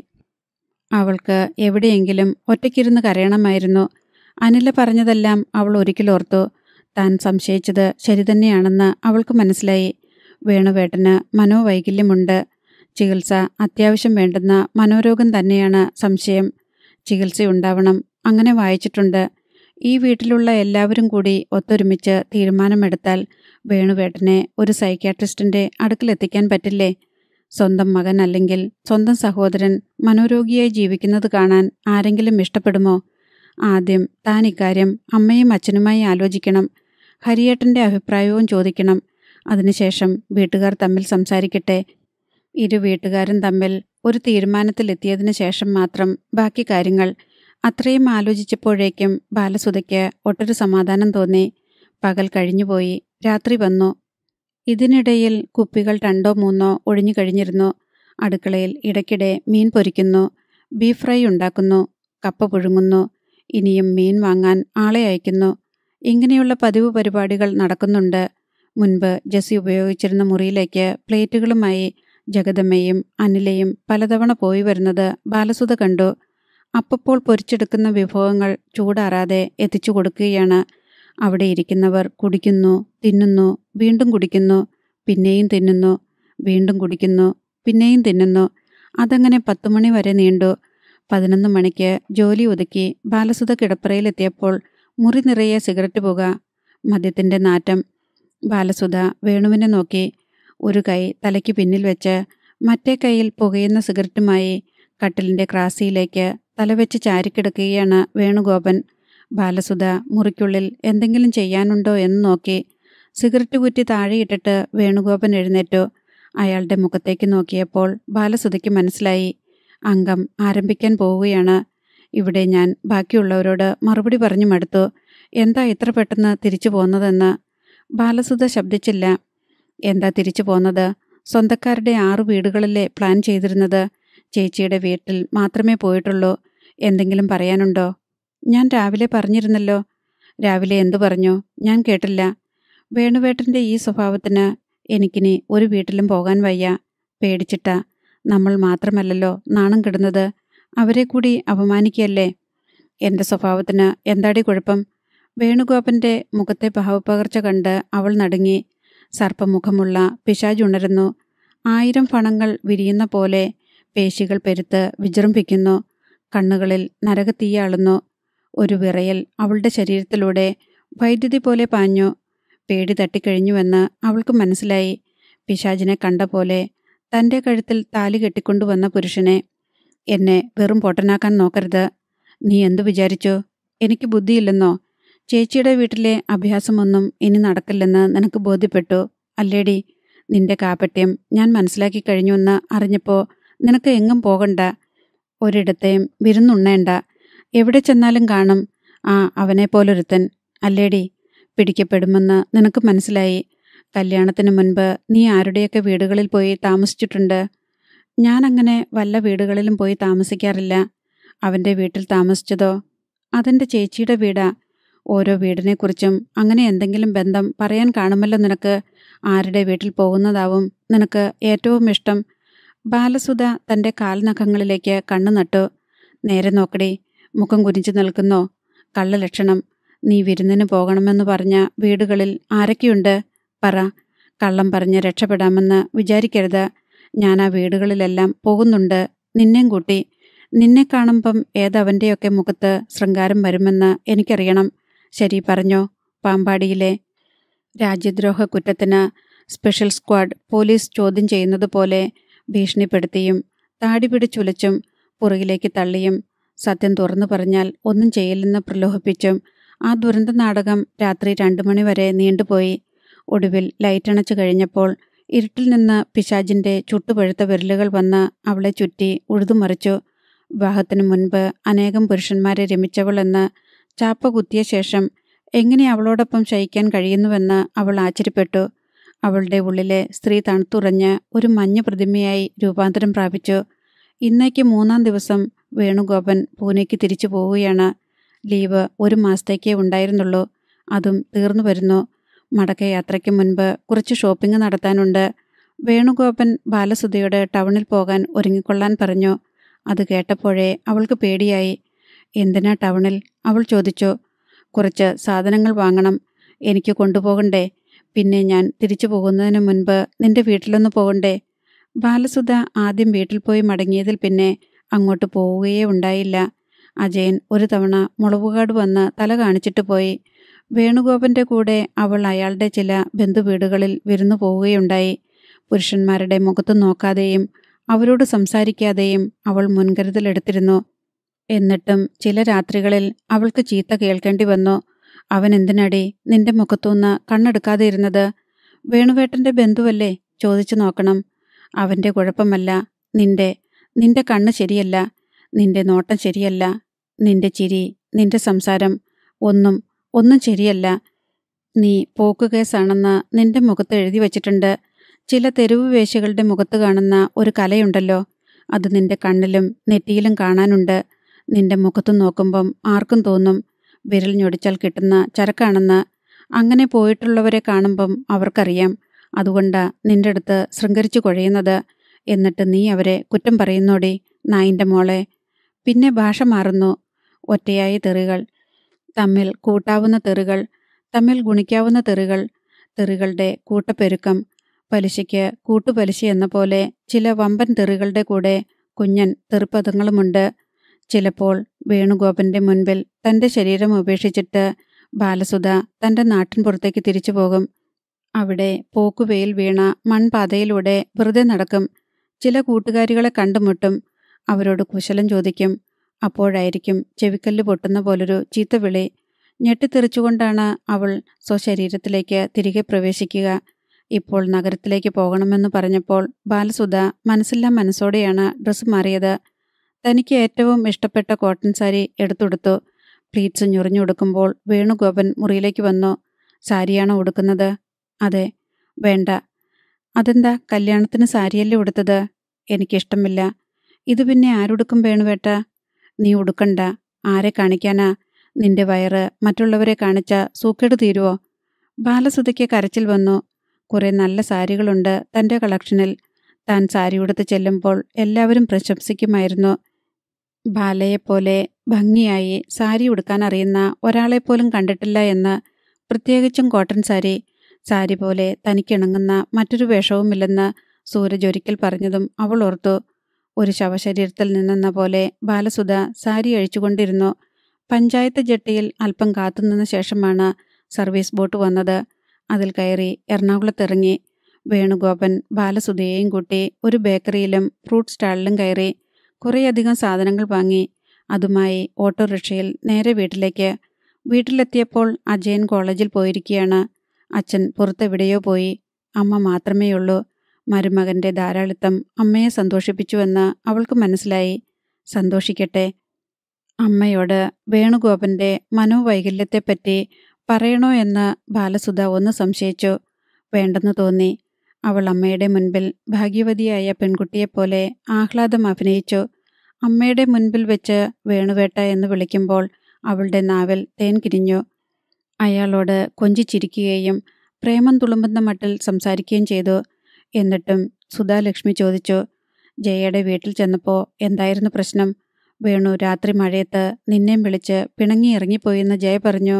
[SPEAKER 1] അവൾക്ക് എവിടെയെങ്കിലും ഒറ്റയ്ക്കിരുന്ന് കരയണമായിരുന്നു അനില പറഞ്ഞതെല്ലാം അവൾ ഒരിക്കലോർത്തു താൻ സംശയിച്ചത് ശരി തന്നെയാണെന്ന് അവൾക്ക് മനസ്സിലായി വേണുവേട്ടന് മനോവൈകല്യമുണ്ട് ചികിത്സ അത്യാവശ്യം വേണ്ടുന്ന മനോരോഗം തന്നെയാണ് സംശയം ചികിത്സയുണ്ടാവണം അങ്ങനെ വായിച്ചിട്ടുണ്ട് ഈ വീട്ടിലുള്ള എല്ലാവരും കൂടി ഒത്തൊരുമിച്ച് തീരുമാനമെടുത്താൽ വേണുവേട്ടനെ ഒരു സൈക്യാട്രിസ്റ്റിന്റെ അടുക്കിലെത്തിക്കാൻ പറ്റില്ലേ സ്വന്തം മകൻ അല്ലെങ്കിൽ സ്വന്തം സഹോദരൻ മനോരോഗിയായി ജീവിക്കുന്നത് കാണാൻ ആരെങ്കിലും ഇഷ്ടപ്പെടുമോ ആദ്യം താൻ ഇക്കാര്യം അമ്മയും അച്ഛനുമായി ആലോചിക്കണം ഹരിയേട്ടന്റെ അഭിപ്രായവും ചോദിക്കണം അതിനുശേഷം വീട്ടുകാർ തമ്മിൽ സംസാരിക്കട്ടെ ഇരു വീട്ടുകാരും തമ്മിൽ ഒരു തീരുമാനത്തിലെത്തിയതിനു ശേഷം മാത്രം ബാക്കി കാര്യങ്ങൾ അത്രയും ആലോചിച്ചപ്പോഴേക്കും ബാലസുധയ്ക്ക് ഒട്ടൊരു സമാധാനം തോന്നി പകൽ കഴിഞ്ഞുപോയി രാത്രി വന്നു ഇതിനിടയിൽ കുപ്പികൾ രണ്ടോ മൂന്നോ ഒഴിഞ്ഞു കഴിഞ്ഞിരുന്നു അടുക്കളയിൽ ഇടയ്ക്കിടെ മീൻ പൊരിക്കുന്നു ബീഫ് ഫ്രൈ ഉണ്ടാക്കുന്നു കപ്പ പുഴുങ്ങുന്നു ഇനിയും മീൻ വാങ്ങാൻ ആളെ അയക്കുന്നു ഇങ്ങനെയുള്ള പതിവ് പരിപാടികൾ നടക്കുന്നുണ്ട് മുൻപ് ജസി ഉപയോഗിച്ചിരുന്ന മുറിയിലേക്ക് പ്ലേറ്റുകളുമായി ജഗദമ്മയും അനിലയും പലതവണ പോയി വരുന്നത് ബാലസുധ കണ്ടു അപ്പപ്പോൾ പൊരിച്ചെടുക്കുന്ന വിഭവങ്ങൾ ചൂടാറാതെ എത്തിച്ചു കൊടുക്കുകയാണ് അവിടെ ഇരിക്കുന്നവർ കുടിക്കുന്നു തിന്നുന്നു വീണ്ടും കുടിക്കുന്നു പിന്നെയും തിന്നുന്നു വീണ്ടും കുടിക്കുന്നു പിന്നെയും തിന്നുന്നു അതങ്ങനെ പത്തു മണി വരെ നീണ്ടു പതിനൊന്ന് മണിക്ക് ജോലി ഒതുക്കി ബാലസുധ കിടപ്പറയിലെത്തിയപ്പോൾ മുറി നിറയെ സിഗരറ്റ് പുക മദ്യത്തിന്റെ നാറ്റം ബാലസുധ വേണുവിനെ നോക്കി ഒരു കൈ തലയ്ക്ക് പിന്നിൽ വെച്ച് മറ്റേ കൈയിൽ പുകയുന്ന സിഗരറ്റുമായി കട്ടിലിന്റെ ക്രാസിയിലേക്ക് തലവെച്ച് ചാരിക്കിടക്കുകയാണ് വേണുഗോപൻ ബാലസുധ മുറിക്കുള്ളിൽ എന്തെങ്കിലും ചെയ്യാനുണ്ടോ എന്ന് നോക്കി സിഗരറ്റ് കുറ്റി താഴെയിട്ടിട്ട് വേണുഗോപൻ എഴുന്നേറ്റു അയാളുടെ മുഖത്തേക്ക് നോക്കിയപ്പോൾ ബാലസുധയ്ക്ക് മനസ്സിലായി അംഗം ആരംഭിക്കാൻ പോവുകയാണ് ഇവിടെ ഞാൻ ബാക്കിയുള്ളവരോട് മറുപടി പറഞ്ഞു മടുത്തു എന്താ ഇത്ര പെട്ടെന്ന് തിരിച്ചു പോന്നതെന്ന് ബാലസുധ ശബ്ദിച്ചില്ല എന്താ തിരിച്ചു പോന്നത് സ്വന്തക്കാരുടെ ആറു വീടുകളിലെ പ്ലാൻ ചെയ്തിരുന്നത് ചേച്ചിയുടെ വീട്ടിൽ മാത്രമേ പോയിട്ടുള്ളൂ എന്തെങ്കിലും പറയാനുണ്ടോ ഞാൻ രാവിലെ പറഞ്ഞിരുന്നല്ലോ രാവിലെ എന്തു പറഞ്ഞു ഞാൻ കേട്ടില്ല വേണുവേട്ടൻ്റെ ഈ സ്വഭാവത്തിന് എനിക്കിനി ഒരു വീട്ടിലും പോകാൻ വയ്യ പേടിച്ചിട്ടാ നമ്മൾ മാത്രമല്ലല്ലോ നാണം കിടുന്നത് അവരെ കൂടി അപമാനിക്കല്ലേ എൻ്റെ സ്വഭാവത്തിന് എന്താടി കുഴപ്പം വേണുഗോപന്റെ മുഖത്തെ ഭാവപ്പകർച്ച കണ്ട് അവൾ നടുങ്ങി സർപ്പമുഖമുള്ള പിശാജുണരുന്നു ആയിരം ഫണങ്ങൾ വിരിയുന്ന പോലെ പേശികൾ പെരുത്ത് വിജൃംഭിക്കുന്നു കണ്ണുകളിൽ നരകത്തീയാളുന്നു ഒരു വിറയൽ അവളുടെ ശരീരത്തിലൂടെ വൈദ്യുതി പോലെ പാഞ്ഞു പേടി തട്ടിക്കഴിഞ്ഞുവെന്ന് അവൾക്ക് മനസ്സിലായി പിശാചിനെ കണ്ട പോലെ തൻ്റെ കഴുത്തിൽ താലി കെട്ടിക്കൊണ്ടുവന്ന പുരുഷനെ എന്നെ വെറും പൊട്ടനാക്കാൻ നോക്കരുത് നീ എന്തു വിചാരിച്ചു എനിക്ക് ബുദ്ധിയില്ലെന്നോ ചേച്ചിയുടെ വീട്ടിലെ അഭ്യാസമൊന്നും ഇനി നടക്കില്ലെന്ന് നിനക്ക് ബോധ്യപ്പെട്ടു അല്ലേടി നിന്റെ കാപ്പട്യം ഞാൻ മനസ്സിലാക്കി കഴിഞ്ഞുവെന്ന് അറിഞ്ഞപ്പോൾ നിനക്ക് എങ്ങും പോകണ്ട ഒരിടത്തെയും വിരുന്നുണ്ണേണ്ട എവിടെ ചെന്നാലും കാണും ആ അവനെ പോലൊരുത്തൻ അല്ലേടി പിടിക്കപ്പെടുമെന്ന് നിനക്ക് മനസ്സിലായി കല്യാണത്തിന് മുൻപ് നീ ആരുടെയൊക്കെ വീടുകളിൽ പോയി താമസിച്ചിട്ടുണ്ട് ഞാനങ്ങനെ വല്ല വീടുകളിലും പോയി താമസിക്കാറില്ല അവൻ്റെ വീട്ടിൽ താമസിച്ചതോ അതെൻ്റെ ചേച്ചിയുടെ വീടാ ഓരോ വീടിനെക്കുറിച്ചും അങ്ങനെ എന്തെങ്കിലും ബന്ധം പറയാൻ കാണുമല്ലോ നിനക്ക് ആരുടെ വീട്ടിൽ പോകുന്നതാവും നിനക്ക് ഏറ്റവും ഇഷ്ടം ബാലസുധ തൻ്റെ കാൽനഖങ്ങളിലേക്ക് കണ്ണു നട്ടു നേരെ നോക്കടി മുഖം കുനിച്ചു നിൽക്കുന്നോ കള്ളലക്ഷണം നീ വിരുന്നിന് പോകണമെന്ന് പറഞ്ഞ വീടുകളിൽ ആരൊക്കെയുണ്ട് പറ കള്ളം പറഞ്ഞ് രക്ഷപ്പെടാമെന്ന് വിചാരിക്കരുത് ഞാൻ ആ വീടുകളിലെല്ലാം പോകുന്നുണ്ട് നിന്നെയും കൂട്ടി നിന്നെ കാണുമ്പം ഏതവൻ്റെയൊക്കെ മുഖത്ത് ശൃംഗാരം വരുമെന്ന് എനിക്കറിയണം ശരി പറഞ്ഞോ പാമ്പാടിയിലെ രാജ്യദ്രോഹ കുറ്റത്തിന് സ്പെഷ്യൽ സ്ക്വാഡ് പോലീസ് ചോദ്യം ചെയ്യുന്നത് പോലെ ഭീഷണിപ്പെടുത്തിയും താടി പിടിച്ചുലച്ചും പുറകിലേക്ക് തള്ളിയും സത്യം തുറന്നു പറഞ്ഞാൽ ഒന്നും ചെയ്യില്ലെന്ന് പ്രലോഭിപ്പിച്ചും ആ ദുരന്ത നാടകം രാത്രി രണ്ടു മണിവരെ നീണ്ടുപോയി ഒടുവിൽ ലൈറ്റണച്ചു കഴിഞ്ഞപ്പോൾ ഇരുട്ടിൽ നിന്ന് പിശാജിന്റെ ചുട്ടുപഴുത്ത വിരലുകൾ വന്ന് അവളെ ചുറ്റി ഉഴുതുമറിച്ചു വിവാഹത്തിനു മുൻപ് അനേകം പുരുഷന്മാരെ രമിച്ചവളെന്ന് ചാപ്പ കുത്തിയ ശേഷം എങ്ങനെ അവളോടൊപ്പം ശയിക്കാൻ കഴിയുന്നുവെന്ന് അവൾ ആശ്ചര്യപ്പെട്ടു അവളുടെ ഉള്ളിലെ സ്ത്രീ തണുത്തുറഞ്ഞ് ഒരു മഞ്ഞ പ്രതിമയായി രൂപാന്തരം പ്രാപിച്ചു ഇന്നേക്ക് മൂന്നാം ദിവസം വേണുഗോപൻ പൂനെക്ക് തിരിച്ചു പോവുകയാണ് ലീവ് ഒരു മാസത്തേക്കേ ഉണ്ടായിരുന്നുള്ളൂ അതും തീർന്നു വരുന്നു മടക്കയാത്രയ്ക്ക് മുൻപ് കുറച്ച് ഷോപ്പിംഗ് നടത്താനുണ്ട് വേണുഗോപൻ ബാലസുധയോട് ടൗണിൽ പോകാൻ ഒരുങ്ങിക്കൊള്ളാൻ പറഞ്ഞു അത് കേട്ടപ്പോഴേ അവൾക്ക് പേടിയായി എന്തിനാ ടൗണിൽ അവൾ ചോദിച്ചു കുറച്ച് സാധനങ്ങൾ വാങ്ങണം എനിക്ക് കൊണ്ടുപോകണ്ടേ പിന്നെ ഞാൻ തിരിച്ചു പോകുന്നതിന് മുൻപ് നിന്റെ വീട്ടിലൊന്ന് പോകണ്ടേ ബാലസുധ ആദ്യം വീട്ടിൽ പോയി മടങ്ങിയതിൽ പിന്നെ അങ്ങോട്ട് പോവുകയേ ഉണ്ടായില്ല അജയൻ ഒരു തവണ മുളവുകാട് വന്ന് തല കാണിച്ചിട്ട് പോയി വേണുഗോപന്റെ കൂടെ അവൾ അയാളുടെ ചില ബന്ധുവീടുകളിൽ വിരുന്നു പോവുകയുണ്ടായി പുരുഷന്മാരുടെ മുഖത്ത് നോക്കാതെയും അവരോട് സംസാരിക്കാതെയും അവൾ മുൻകരുതലെടുത്തിരുന്നു എന്നിട്ടും ചില രാത്രികളിൽ അവൾക്ക് ചീത്ത കേൾക്കേണ്ടി വന്നു അവൻ എന്തിനടി നിന്റെ മുഖത്തുനിന്ന് കണ്ണെടുക്കാതെ ഇരുന്നത് വേണുവേട്ടന്റെ ബന്ധുവല്ലേ ചോദിച്ചു നോക്കണം അവന്റെ കുഴപ്പമല്ല നിന്റെ നിന്റെ കണ്ണ് ശരിയല്ല നിന്റെ നോട്ടം ശരിയല്ല നിന്റെ ചിരി നിന്റെ സംസാരം ഒന്നും ഒന്നും ശരിയല്ല നീ പോക്കുകേസാണെന്ന് നിന്റെ മുഖത്ത് എഴുതി വച്ചിട്ടുണ്ട് ചില തെരുവ് വേശികളുടെ മുഖത്ത് കാണുന്ന ഒരു കലയുണ്ടല്ലോ അത് നിന്റെ കണ്ണിലും നെറ്റിയിലും കാണാനുണ്ട് നിന്റെ മുഖത്ത് നോക്കുമ്പം ആർക്കും തോന്നും വിരൽ ഞൊടിച്ചാൽ കിട്ടുന്ന ചരക്കാണെന്ന് അങ്ങനെ പോയിട്ടുള്ളവരെ കാണുമ്പം അവർക്കറിയാം അതുകൊണ്ടാ നിന്റെ അടുത്ത് ശൃംഗരിച്ചു കുഴയുന്നത് എന്നിട്ട് നീ അവരെ കുറ്റം പറയുന്നോടി നായിൻ്റെ മോളെ പിന്നെ ഭാഷ മാറുന്നു ഒറ്റയായ തെറികൾ തമ്മിൽ കൂട്ടാവുന്ന തെറികൾ തമ്മിൽ ഗുണിക്കാവുന്ന തെറികൾ തെറികളുടെ കൂട്ടപ്പെരുക്കം പലിശയ്ക്ക് കൂട്ടുപലിശ എന്ന പോലെ ചില വമ്പൻ തെറികളുടെ കൂടെ കുഞ്ഞൻ തെറിപ്പദങ്ങളുമുണ്ട് ചിലപ്പോൾ വേണുഗോപന്റെ മുൻപിൽ തന്റെ ശരീരം ഉപേക്ഷിച്ചിട്ട് ബാലസുധ തന്റെ നാട്ടിൻ പുറത്തേക്ക് തിരിച്ചു പോകും അവിടെ പോക്കുവെയിൽ വീണ മൺപാതയിലൂടെ വെറുതെ നടക്കും ചില കൂട്ടുകാരികളെ കണ്ടുമുട്ടും അവരോട് കുശലം ചോദിക്കും അപ്പോഴായിരിക്കും ചെവിക്കല്ല് പൊട്ടുന്ന പോലൊരു ചീത്തവിളി ഞെട്ടിത്തെറിച്ചുകൊണ്ടാണ് അവൾ സ്വശരീരത്തിലേക്ക് തിരികെ പ്രവേശിക്കുക ഇപ്പോൾ നഗരത്തിലേക്ക് പോകണമെന്ന് പറഞ്ഞപ്പോൾ ബാലസുധ മനസ്സില്ലാ മനസ്സോടെയാണ് ഡ്രസ്സ് മാറിയത് തനിക്ക് ഏറ്റവും ഇഷ്ടപ്പെട്ട കോട്ടൺ സാരി എടുത്തുടുത്തു പ്ലീറ്റ്സ് ഞൊറിഞ്ഞുടുക്കുമ്പോൾ വേണുഗോപൻ മുറിയിലേക്ക് വന്നു സാരിയാണോ ഉടുക്കുന്നത് അതെ വേണ്ട അതെന്താ കല്യാണത്തിന് സാരിയല്ലേ ഉടുത്തത് എനിക്കിഷ്ടമില്ല ഇത് പിന്നെ ആരുടുക്കും വേണുവേട്ട നീ ഉടുക്കണ്ട ആരെ കാണിക്കാനാ നിന്റെ വയറ് മറ്റുള്ളവരെ കാണിച്ച സൂക്കേട് തീരുവോ ബാലസുധയ്ക്ക് കരച്ചിൽ വന്നു കുറെ നല്ല സാരികളുണ്ട് തൻ്റെ കളക്ഷനിൽ താൻ സാരി ഉടുത്ത് ചെല്ലുമ്പോൾ എല്ലാവരും പ്രശംസിക്കുമായിരുന്നു ബാലയെപ്പോലെ ഭംഗിയായി സാരി ഉടുക്കാൻ അറിയുന്ന ഒരാളെപ്പോലും കണ്ടിട്ടില്ല എന്ന് പ്രത്യേകിച്ചും കോട്ടൺ സാരി സാരി പോലെ തനിക്കിണങ്ങുന്ന മറ്റൊരു വേഷവുമില്ലെന്ന് സൂരജ് ഒരിക്കൽ പറഞ്ഞതും അവൾ ഓർത്തു ഒരു ശവശരീരത്തിൽ നിന്നെന്ന പോലെ ബാലസുധ സാരി അഴിച്ചുകൊണ്ടിരുന്നു പഞ്ചായത്ത് ജെട്ടിയിൽ അല്പം കാത്തുനിന്ന ശേഷമാണ് സർവീസ് ബോട്ട് വന്നത് അതിൽ കയറി എറണാകുളത്തിറങ്ങി വേണുഗോപൻ ബാലസുധയെയും കൂട്ടി ഒരു ബേക്കറിയിലും ഫ്രൂട്ട് സ്റ്റാളിലും കയറി കുറേയധികം സാധനങ്ങൾ വാങ്ങി അതുമായി ഓട്ടോറിക്ഷയിൽ നേരെ വീട്ടിലേക്ക് വീട്ടിലെത്തിയപ്പോൾ അജയൻ കോളേജിൽ പോയിരിക്കുകയാണ് അച്ഛൻ പുറത്തെവിടെയോ പോയി അമ്മ മാത്രമേയുള്ളൂ മരുമകന്റെ ധാരാളിത്തം അമ്മയെ സന്തോഷിപ്പിച്ചുവെന്ന് അവൾക്ക് മനസ്സിലായി സന്തോഷിക്കട്ടെ അമ്മയോട് വേണുഗോപന്റെ മനോവൈകല്യത്തെപ്പറ്റി പറയണോ എന്ന് ബാലസുധ ഒന്ന് സംശയിച്ചു വേണ്ടെന്ന് തോന്നി അവൾ അമ്മയുടെ മുൻപിൽ ഭാഗ്യവതിയായ പെൺകുട്ടിയെപ്പോലെ ആഹ്ലാദം അഭിനയിച്ചു അമ്മയുടെ മുൻപിൽ വെച്ച് വേണുവേട്ട എന്ന് വിളിക്കുമ്പോൾ അവളുടെ നാവിൽ തേൻ കിരിഞ്ഞു അയാളോട് കൊഞ്ചിച്ചിരിക്കുകയും പ്രേമം തുളുമ്പുന്ന മട്ടിൽ സംസാരിക്കുകയും ചെയ്തു എന്നിട്ടും സുധാലക്ഷ്മി ചോദിച്ചു ജയയുടെ വീട്ടിൽ ചെന്നപ്പോൾ എന്തായിരുന്നു പ്രശ്നം വേണു രാത്രി മഴയത്ത് നിന്നെയും വിളിച്ച് പിണങ്ങി ഇറങ്ങിപ്പോയെന്ന് ജയ പറഞ്ഞു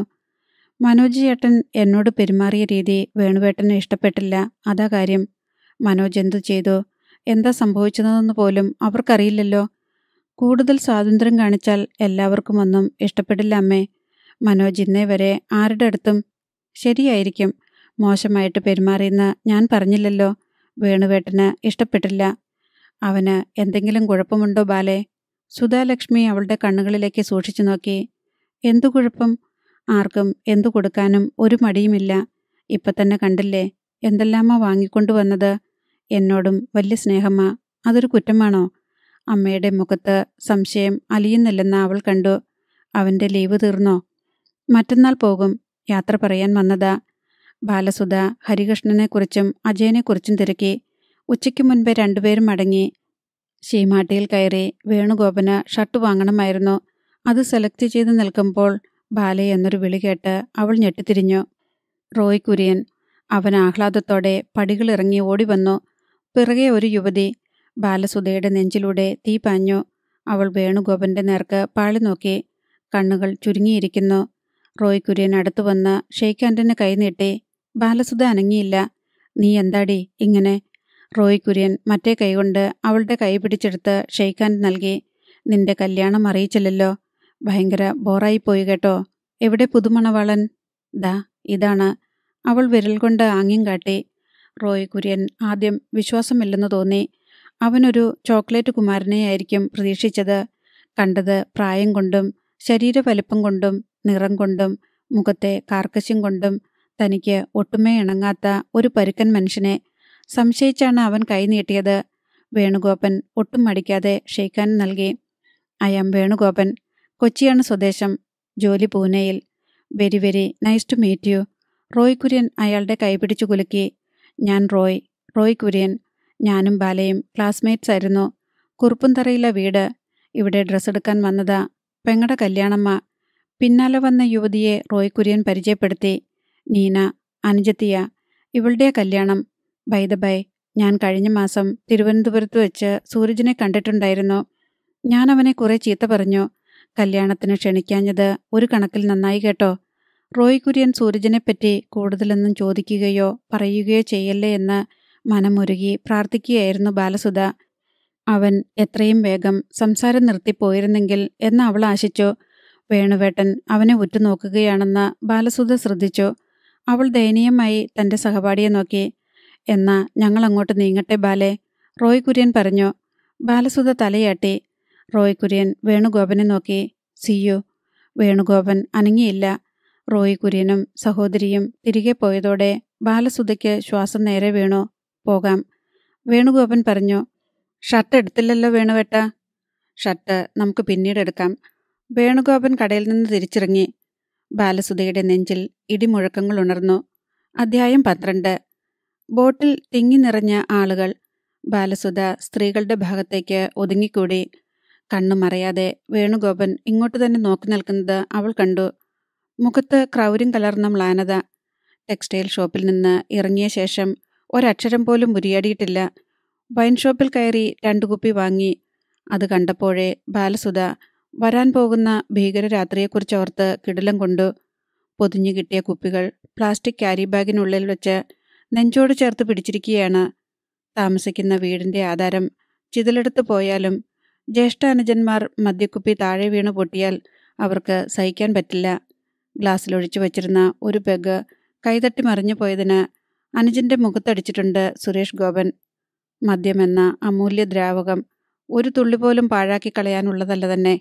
[SPEAKER 1] മനോജ് ചേട്ടൻ എന്നോട് പെരുമാറിയ രീതി വേണുവേട്ടന് ഇഷ്ടപ്പെട്ടില്ല അതാ കാര്യം മനോജ് എന്തു ചെയ്തു എന്താ സംഭവിച്ചതെന്ന് പോലും അവർക്കറിയില്ലല്ലോ കൂടുതൽ സ്വാതന്ത്ര്യം കാണിച്ചാൽ എല്ലാവർക്കും ഒന്നും ഇഷ്ടപ്പെടില്ല അമ്മേ മനോജ് ഇന്നേ വരെ ആരുടെ അടുത്തും ശരിയായിരിക്കും മോശമായിട്ട് പെരുമാറിയെന്ന് ഞാൻ പറഞ്ഞില്ലല്ലോ വേണുവേട്ടന് ഇഷ്ടപ്പെട്ടില്ല അവന് എന്തെങ്കിലും കുഴപ്പമുണ്ടോ ബാലെ സുധാലക്ഷ്മി അവളുടെ കണ്ണുകളിലേക്ക് സൂക്ഷിച്ചു നോക്കി എന്തു കുഴപ്പം ആർക്കും എന്തു കൊടുക്കാനും ഒരു മടിയുമില്ല ഇപ്പൊ തന്നെ കണ്ടില്ലേ എന്തെല്ലാമാ വാങ്ങിക്കൊണ്ടുവന്നത് എന്നോടും വലിയ സ്നേഹമാ അതൊരു കുറ്റമാണോ അമ്മയുടെ മുഖത്ത് സംശയം അലിയുന്നില്ലെന്ന് അവൾ കണ്ടു അവന്റെ ലീവ് തീർന്നോ മറ്റന്നാൾ പോകും യാത്ര പറയാൻ വന്നതാ ബാലസുധ ഹരികൃഷ്ണനെക്കുറിച്ചും അജയനെക്കുറിച്ചും തിരക്കി ഉച്ചയ്ക്ക് മുൻപേ രണ്ടുപേരും മടങ്ങി ശീമാട്ടിയിൽ കയറി വേണുഗോപന് ഷർട്ട് വാങ്ങണമായിരുന്നു അത് സെലക്ട് ചെയ്ത് നിൽക്കുമ്പോൾ ബാലെ എന്നൊരു വിളി കേട്ട് അവൾ ഞെട്ടിത്തിരിഞ്ഞു റോയ് കുര്യൻ അവൻ ആഹ്ലാദത്തോടെ പടികളിറങ്ങി ഓടി വന്നു പിറകെ ഒരു യുവതി ബാലസുധയുടെ നെഞ്ചിലൂടെ തീ പാഞ്ഞു അവൾ വേണുഗോപന്റെ നേർക്ക് പാളി നോക്കി കണ്ണുകൾ ചുരുങ്ങിയിരിക്കുന്നു റോയ് കുര്യൻ അടുത്തു വന്ന് ഷെയ്ഖാൻഡിന് കൈ നീട്ടി ബാലസുധ അനങ്ങിയില്ല നീ എന്താടി ഇങ്ങനെ റോയ് കുര്യൻ മറ്റേ കൈകൊണ്ട് അവളുടെ കൈ പിടിച്ചെടുത്ത് ഷെയ്ഖാൻഡ് നൽകി നിന്റെ കല്യാണം അറിയിച്ചില്ലല്ലോ ഭയങ്കര ബോറായിപ്പോയി കേട്ടോ എവിടെ പുതുമണവാളൻ ദാ ഇതാണ് അവൾ വിരൽ കൊണ്ട് ആംഗ്യം കാട്ടി റോയ് കുര്യൻ ആദ്യം വിശ്വാസമില്ലെന്ന് തോന്നി അവനൊരു ചോക്ലേറ്റ് കുമാരനെയായിരിക്കും പ്രതീക്ഷിച്ചത് കണ്ടത് പ്രായം കൊണ്ടും ശരീര വലിപ്പം കൊണ്ടും നിറം കൊണ്ടും മുഖത്തെ കാർക്കശ്യം കൊണ്ടും തനിക്ക് ഒട്ടുമേ ഇണങ്ങാത്ത ഒരു പരുക്കൻ മനുഷ്യനെ സംശയിച്ചാണ് അവൻ കൈ നീട്ടിയത് വേണുഗോപൻ ഒട്ടും മടിക്കാതെ ഷെയ്ക്കാൻ നൽകി അയാം വേണുഗോപൻ കൊച്ചിയാണ് സ്വദേശം ജോലി പൂനെയിൽ very very nice to meet you Roy Kurian അയാളുടെ കൈ പിടിച്ചു കുലുക്കി ഞാൻ റോയ് റോയ് കുര്യൻ ഞാനും ബാലയും ക്ലാസ്മേറ്റ്സ് ആയിരുന്നു കുറുപ്പുംതറയിലെ വീട് ഇവിടെ ഡ്രസ്സ് എടുക്കാൻ വന്നതാ പെങ്ങടെ കല്യാണമ്മ പിന്നാലെ വന്ന യുവതിയെ റോയ് കുര്യൻ പരിചയപ്പെടുത്തി നീന അനുജത്തിയ ഇവളുടെ കല്യാണം ബൈ ദ ബൈ ഞാൻ കഴിഞ്ഞ മാസം തിരുവനന്തപുരത്ത് വെച്ച് സൂരജിനെ കണ്ടിട്ടുണ്ടായിരുന്നു ഞാൻ അവനെ കുറെ ചീത്ത പറഞ്ഞു കല്യാണത്തിന് ക്ഷണിക്കാഞ്ഞത് ഒരു കണക്കിൽ നന്നായി കേട്ടോ റോയ് കുര്യൻ സൂരജിനെപ്പറ്റി കൂടുതലൊന്നും ചോദിക്കുകയോ പറയുകയോ ചെയ്യല്ലേ എന്ന് മനമുരുകി പ്രാർത്ഥിക്കുകയായിരുന്നു ബാലസുധ അവൻ എത്രയും വേഗം സംസാരം നിർത്തിപ്പോയിരുന്നെങ്കിൽ എന്ന് അവൾ ആശിച്ചു വേണുവേട്ടൻ അവനെ ഉറ്റുനോക്കുകയാണെന്ന് ബാലസുധ ശ്രദ്ധിച്ചു അവൾ ദയനീയമായി തന്റെ സഹപാഠിയെ നോക്കി എന്നാ ഞങ്ങൾ അങ്ങോട്ട് നീങ്ങട്ടെ ബാലെ റോയ് കുര്യൻ പറഞ്ഞു ബാലസുധ തലയാട്ടി റോയ് കുര്യൻ വേണുഗോപനെ നോക്കി സിയു വേണുഗോപൻ അനങ്ങിയില്ല റോയ് കുര്യനും സഹോദരിയും തിരികെ പോയതോടെ ബാലസുധയ്ക്ക് ശ്വാസം നേരെ വീണു പോകാം വേണുഗോപൻ പറഞ്ഞു ഷർട്ട് എടുത്തില്ലല്ലോ വേണുവേട്ട ഷർട്ട് നമുക്ക് പിന്നീട് എടുക്കാം വേണുഗോപൻ കടയിൽ നിന്ന് തിരിച്ചിറങ്ങി ബാലസുധയുടെ നെഞ്ചിൽ ഇടിമുഴക്കങ്ങൾ ഉണർന്നു അധ്യായം പന്ത്രണ്ട് ബോട്ടിൽ തിങ്ങി നിറഞ്ഞ ആളുകൾ ബാലസുധ സ്ത്രീകളുടെ ഭാഗത്തേക്ക് ഒതുങ്ങിക്കൂടി കണ്ണു മറയാതെ വേണുഗോപൻ ഇങ്ങോട്ട് തന്നെ നോക്കി നിൽക്കുന്നത് അവൾ കണ്ടു മുഖത്ത് ക്രൗര്യം കലർന്ന മ്ലാനത ടെക്സ്റ്റൈൽ ഷോപ്പിൽ നിന്ന് ഇറങ്ങിയ ശേഷം ഒരക്ഷരം പോലും ഉരിയാടിയിട്ടില്ല വൈൻ ഷോപ്പിൽ കയറി രണ്ടു കുപ്പി വാങ്ങി അത് കണ്ടപ്പോഴേ ബാലസുധ വരാൻ പോകുന്ന ഭീകരരാത്രിയെക്കുറിച്ച് ഓർത്ത് കിടിലം കൊണ്ടു പൊതിഞ്ഞു കിട്ടിയ കുപ്പികൾ പ്ലാസ്റ്റിക് ക്യാരി ബാഗിനുള്ളിൽ വെച്ച് നെഞ്ചോട് ചേർത്ത് പിടിച്ചിരിക്കുകയാണ് താമസിക്കുന്ന വീടിന്റെ ആധാരം ചിതലെടുത്ത് പോയാലും ജ്യേഷ്ഠാനുജന്മാർ മദ്യക്കുപ്പി താഴെ വീണ് പൊട്ടിയാൽ അവർക്ക് സഹിക്കാൻ പറ്റില്ല ഗ്ലാസ്സിലൊഴിച്ചു വച്ചിരുന്ന ഒരു പെഗ് കൈതട്ടി മറിഞ്ഞു പോയതിന് അനുജന്റെ മുഖത്തടിച്ചിട്ടുണ്ട് സുരേഷ് ഗോപൻ മദ്യമെന്ന അമൂല്യ ദ്രാവകം ഒരു തുള്ളി പോലും പാഴാക്കി കളയാനുള്ളതല്ല തന്നെ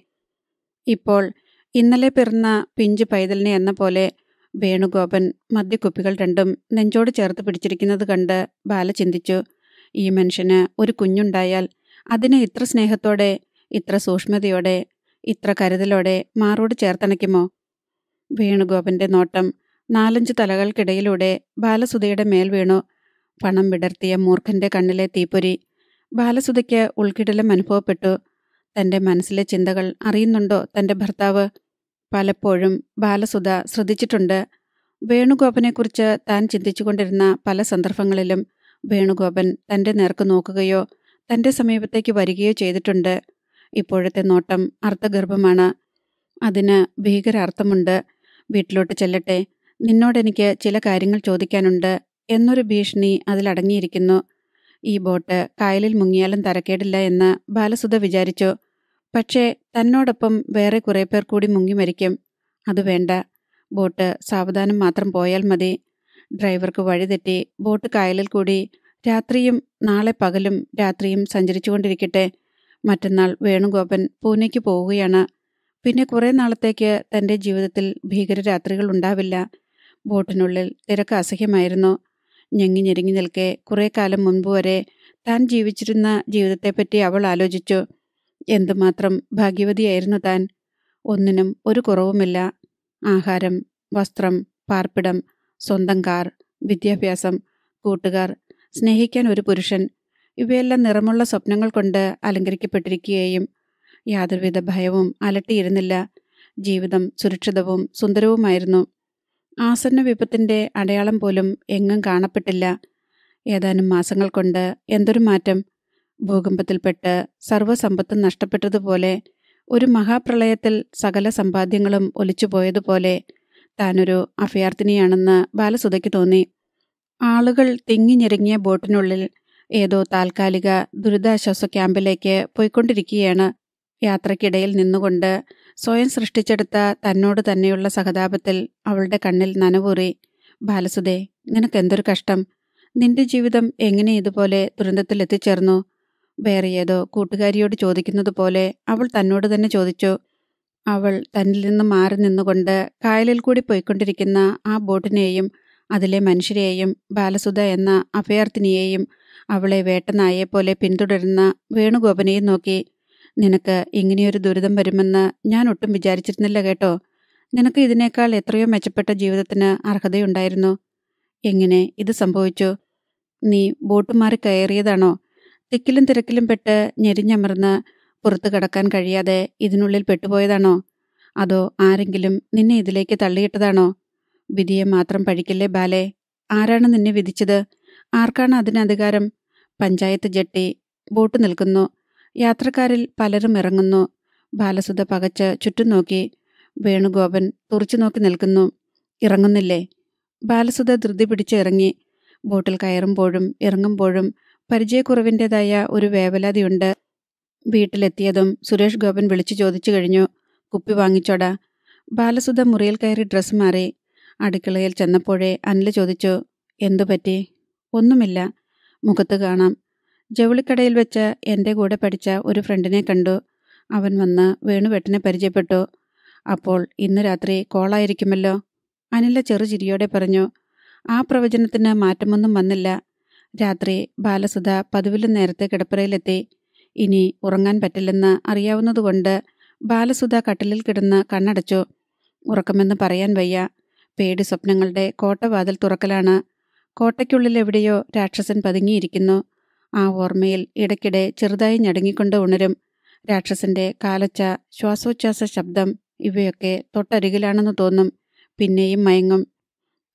[SPEAKER 1] ഇപ്പോൾ ഇന്നലെ പിറന്ന പിഞ്ച് പൈതലിനെ എന്ന പോലെ വേണുഗോപൻ മദ്യക്കുപ്പികൾ രണ്ടും നെഞ്ചോട് ചേർത്ത് പിടിച്ചിരിക്കുന്നത് കണ്ട് ബാല ചിന്തിച്ചു ഈ മനുഷ്യന് ഒരു കുഞ്ഞുണ്ടായാൽ അതിനെ ഇത്ര സ്നേഹത്തോടെ ഇത്ര സൂക്ഷ്മതയോടെ ഇത്ര കരുതലോടെ മാറോട് ചേർത്തണയ്ക്കുമോ വേണുഗോപന്റെ നോട്ടം നാലഞ്ച് തലകൾക്കിടയിലൂടെ ബാലസുധയുടെ മേൽ വീണു പണം വിടർത്തിയ മൂർഖന്റെ കണ്ണിലെ തീപ്പൊരി ബാലസുധയ്ക്ക് ഉൾക്കിടലം അനുഭവപ്പെട്ടു തന്റെ മനസ്സിലെ ചിന്തകൾ അറിയുന്നുണ്ടോ തന്റെ ഭർത്താവ് പലപ്പോഴും ബാലസുധ ശ്രദ്ധിച്ചിട്ടുണ്ട് വേണുഗോപനെക്കുറിച്ച് താൻ ചിന്തിച്ചുകൊണ്ടിരുന്ന പല സന്ദർഭങ്ങളിലും വേണുഗോപൻ തന്റെ നേർക്ക് നോക്കുകയോ തന്റെ സമീപത്തേക്ക് വരികയോ ചെയ്തിട്ടുണ്ട് ഇപ്പോഴത്തെ നോട്ടം അർത്ഥഗർഭമാണ് അതിന് ഭീകരാർത്ഥമുണ്ട് വീട്ടിലോട്ട് ചെല്ലട്ടെ നിന്നോടെനിക്ക് ചില കാര്യങ്ങൾ ചോദിക്കാനുണ്ട് എന്നൊരു ഭീഷണി അതിലടങ്ങിയിരിക്കുന്നു ഈ ബോട്ട് കായലിൽ മുങ്ങിയാലും തരക്കേടില്ല എന്ന് ബാലസുധ വിചാരിച്ചു പക്ഷേ തന്നോടൊപ്പം വേറെ കുറേ പേർ കൂടി മുങ്ങി മരിക്കും അത് വേണ്ട ബോട്ട് സാവധാനം മാത്രം പോയാൽ മതി ഡ്രൈവർക്ക് വഴിതെറ്റി ബോട്ട് കായലിൽ കൂടി രാത്രിയും നാളെ പകലും രാത്രിയും സഞ്ചരിച്ചുകൊണ്ടിരിക്കട്ടെ മറ്റന്നാൾ വേണുഗോപൻ പൂനെക്ക് പോവുകയാണ് പിന്നെ കുറേ നാളത്തേക്ക് തൻ്റെ ജീവിതത്തിൽ ഭീകരരാത്രികൾ ഉണ്ടാവില്ല ബോട്ടിനുള്ളിൽ തിരക്ക് അസഹ്യമായിരുന്നു ഞെങ്ങി ഞെരുങ്ങി നിൽക്കെ കുറേ കാലം മുൻപ് വരെ താൻ ജീവിച്ചിരുന്ന ജീവിതത്തെപ്പറ്റി അവൾ ആലോചിച്ചു എന്തുമാത്രം ഭാഗ്യവതിയായിരുന്നു താൻ ഒന്നിനും ഒരു കുറവുമില്ല ആഹാരം വസ്ത്രം പാർപ്പിടം സ്വന്തം കാർ വിദ്യാഭ്യാസം കൂട്ടുകാർ സ്നേഹിക്കാൻ ഒരു പുരുഷൻ ഇവയെല്ലാം നിറമുള്ള സ്വപ്നങ്ങൾ കൊണ്ട് അലങ്കരിക്കപ്പെട്ടിരിക്കുകയും യാതൊരുവിധ ഭയവും അലട്ടിയിരുന്നില്ല ജീവിതം സുരക്ഷിതവും സുന്ദരവുമായിരുന്നു ആസന്ന വിപത്തിന്റെ അടയാളം പോലും എങ്ങും കാണപ്പെട്ടില്ല ഏതാനും മാസങ്ങൾ കൊണ്ട് എന്തൊരു മാറ്റം ഭൂകമ്പത്തിൽപ്പെട്ട് സർവ്വസമ്പത്തും നഷ്ടപ്പെട്ടതുപോലെ ഒരു മഹാപ്രളയത്തിൽ സകല സമ്പാദ്യങ്ങളും ഒലിച്ചുപോയതുപോലെ താനൊരു അഭയാർത്ഥിനിയാണെന്ന് ബാലസുധയ്ക്ക് തോന്നി ആളുകൾ തിങ്ങിഞ്ഞെരുങ്ങിയ ബോട്ടിനുള്ളിൽ ഏതോ താൽക്കാലിക ദുരിതാശ്വാസ ക്യാമ്പിലേക്ക് പോയിക്കൊണ്ടിരിക്കുകയാണ് യാത്രക്കിടയിൽ നിന്നുകൊണ്ട് സ്വയം സൃഷ്ടിച്ചെടുത്ത തന്നോട് തന്നെയുള്ള സഹതാപത്തിൽ അവളുടെ കണ്ണിൽ നനവൂറി ബാലസുദേ നിനക്കെന്തൊരു കഷ്ടം നിന്റെ ജീവിതം എങ്ങനെ ഇതുപോലെ ദുരന്തത്തിൽ എത്തിച്ചേർന്നു വേറെ ഏതോ കൂട്ടുകാരിയോട് ചോദിക്കുന്നത് പോലെ അവൾ തന്നോട് തന്നെ ചോദിച്ചു അവൾ തന്നിൽ നിന്ന് മാറി നിന്നുകൊണ്ട് കായലിൽ കൂടി പോയിക്കൊണ്ടിരിക്കുന്ന ആ ബോട്ടിനെയും അതിലെ മനുഷ്യരെയും ബാലസുധ എന്ന അഭയാർത്ഥിനിയെയും അവളെ വേട്ടനായെപ്പോലെ പിന്തുടരുന്ന വേണുഗോപനെയും നോക്കി നിനക്ക് ഇങ്ങനെയൊരു ദുരിതം വരുമെന്ന് ഞാൻ ഒട്ടും വിചാരിച്ചിരുന്നില്ല കേട്ടോ നിനക്ക് ഇതിനേക്കാൾ എത്രയോ മെച്ചപ്പെട്ട ജീവിതത്തിന് അർഹതയുണ്ടായിരുന്നു എങ്ങനെ ഇത് സംഭവിച്ചു നീ ബോട്ട് മാറി കയറിയതാണോ തിക്കിലും തിരക്കിലും പെട്ട് ഞെരിഞ്ഞമർന്ന് പുറത്തു കടക്കാൻ കഴിയാതെ ഇതിനുള്ളിൽ പെട്ടുപോയതാണോ അതോ ആരെങ്കിലും നിന്നെ ഇതിലേക്ക് തള്ളിയിട്ടതാണോ വിധിയെ മാത്രം പഴിക്കില്ലേ ബാലെ ആരാണ് നിന്നെ വിധിച്ചത് ആർക്കാണ് അതിന് അധികാരം പഞ്ചായത്ത് ജട്ടി ബോട്ട് നിൽക്കുന്നു യാത്രക്കാരിൽ പലരും ഇറങ്ങുന്നു ബാലസുധ പകച്ച് ചുറ്റും നോക്കി വേണുഗോപൻ തുറച്ചു നോക്കി നിൽക്കുന്നു ഇറങ്ങുന്നില്ലേ ബാലസുധ ധൃതി പിടിച്ച് ഇറങ്ങി ബോട്ടിൽ കയറുമ്പോഴും ഇറങ്ങുമ്പോഴും പരിചയക്കുറവിൻ്റെതായ ഒരു വേവലാതിയുണ്ട് വീട്ടിലെത്തിയതും സുരേഷ് ഗോപൻ വിളിച്ചു ചോദിച്ചു കഴിഞ്ഞു കുപ്പി വാങ്ങിച്ചോടാ ബാലസുധ മുറിയിൽ കയറി ഡ്രസ്സ് മാറി അടുക്കളയിൽ ചെന്നപ്പോഴേ അനിൽ ചോദിച്ചു എന്തു പറ്റി ഒന്നുമില്ല മുഖത്ത് കാണാം ജൗളിക്കടയിൽ വെച്ച് എൻ്റെ കൂടെ പഠിച്ച ഒരു ഫ്രണ്ടിനെ കണ്ടു അവൻ വന്ന് വേണുവെട്ടനെ പരിചയപ്പെട്ടു അപ്പോൾ ഇന്ന് രാത്രി കോളായിരിക്കുമല്ലോ അനില ചെറുചിരിയോടെ പറഞ്ഞു ആ പ്രവചനത്തിന് മാറ്റമൊന്നും വന്നില്ല രാത്രി ബാലസുധ പതിവിലും നേരത്തെ കിടപ്പറയിലെത്തി ഇനി ഉറങ്ങാൻ പറ്റില്ലെന്ന് അറിയാവുന്നതുകൊണ്ട് ബാലസുധ കട്ടിലിൽ കിടന്ന് കണ്ണടച്ചു ഉറക്കമെന്ന് പറയാൻ വയ്യ പേടി സ്വപ്നങ്ങളുടെ കോട്ടവാതിൽ തുറക്കലാണ് കോട്ടയ്ക്കുള്ളിൽ എവിടെയോ രാക്ഷസൻ പതുങ്ങിയിരിക്കുന്നു ആ ഓർമ്മയിൽ ഇടയ്ക്കിടെ ചെറുതായി ഞടുങ്ങിക്കൊണ്ട് ഉണരും രാക്ഷസന്റെ കാലച്ച ശ്വാസോച്ഛ്വാസ ശബ്ദം ഇവയൊക്കെ തൊട്ടരികിലാണെന്ന് തോന്നും പിന്നെയും മയങ്ങും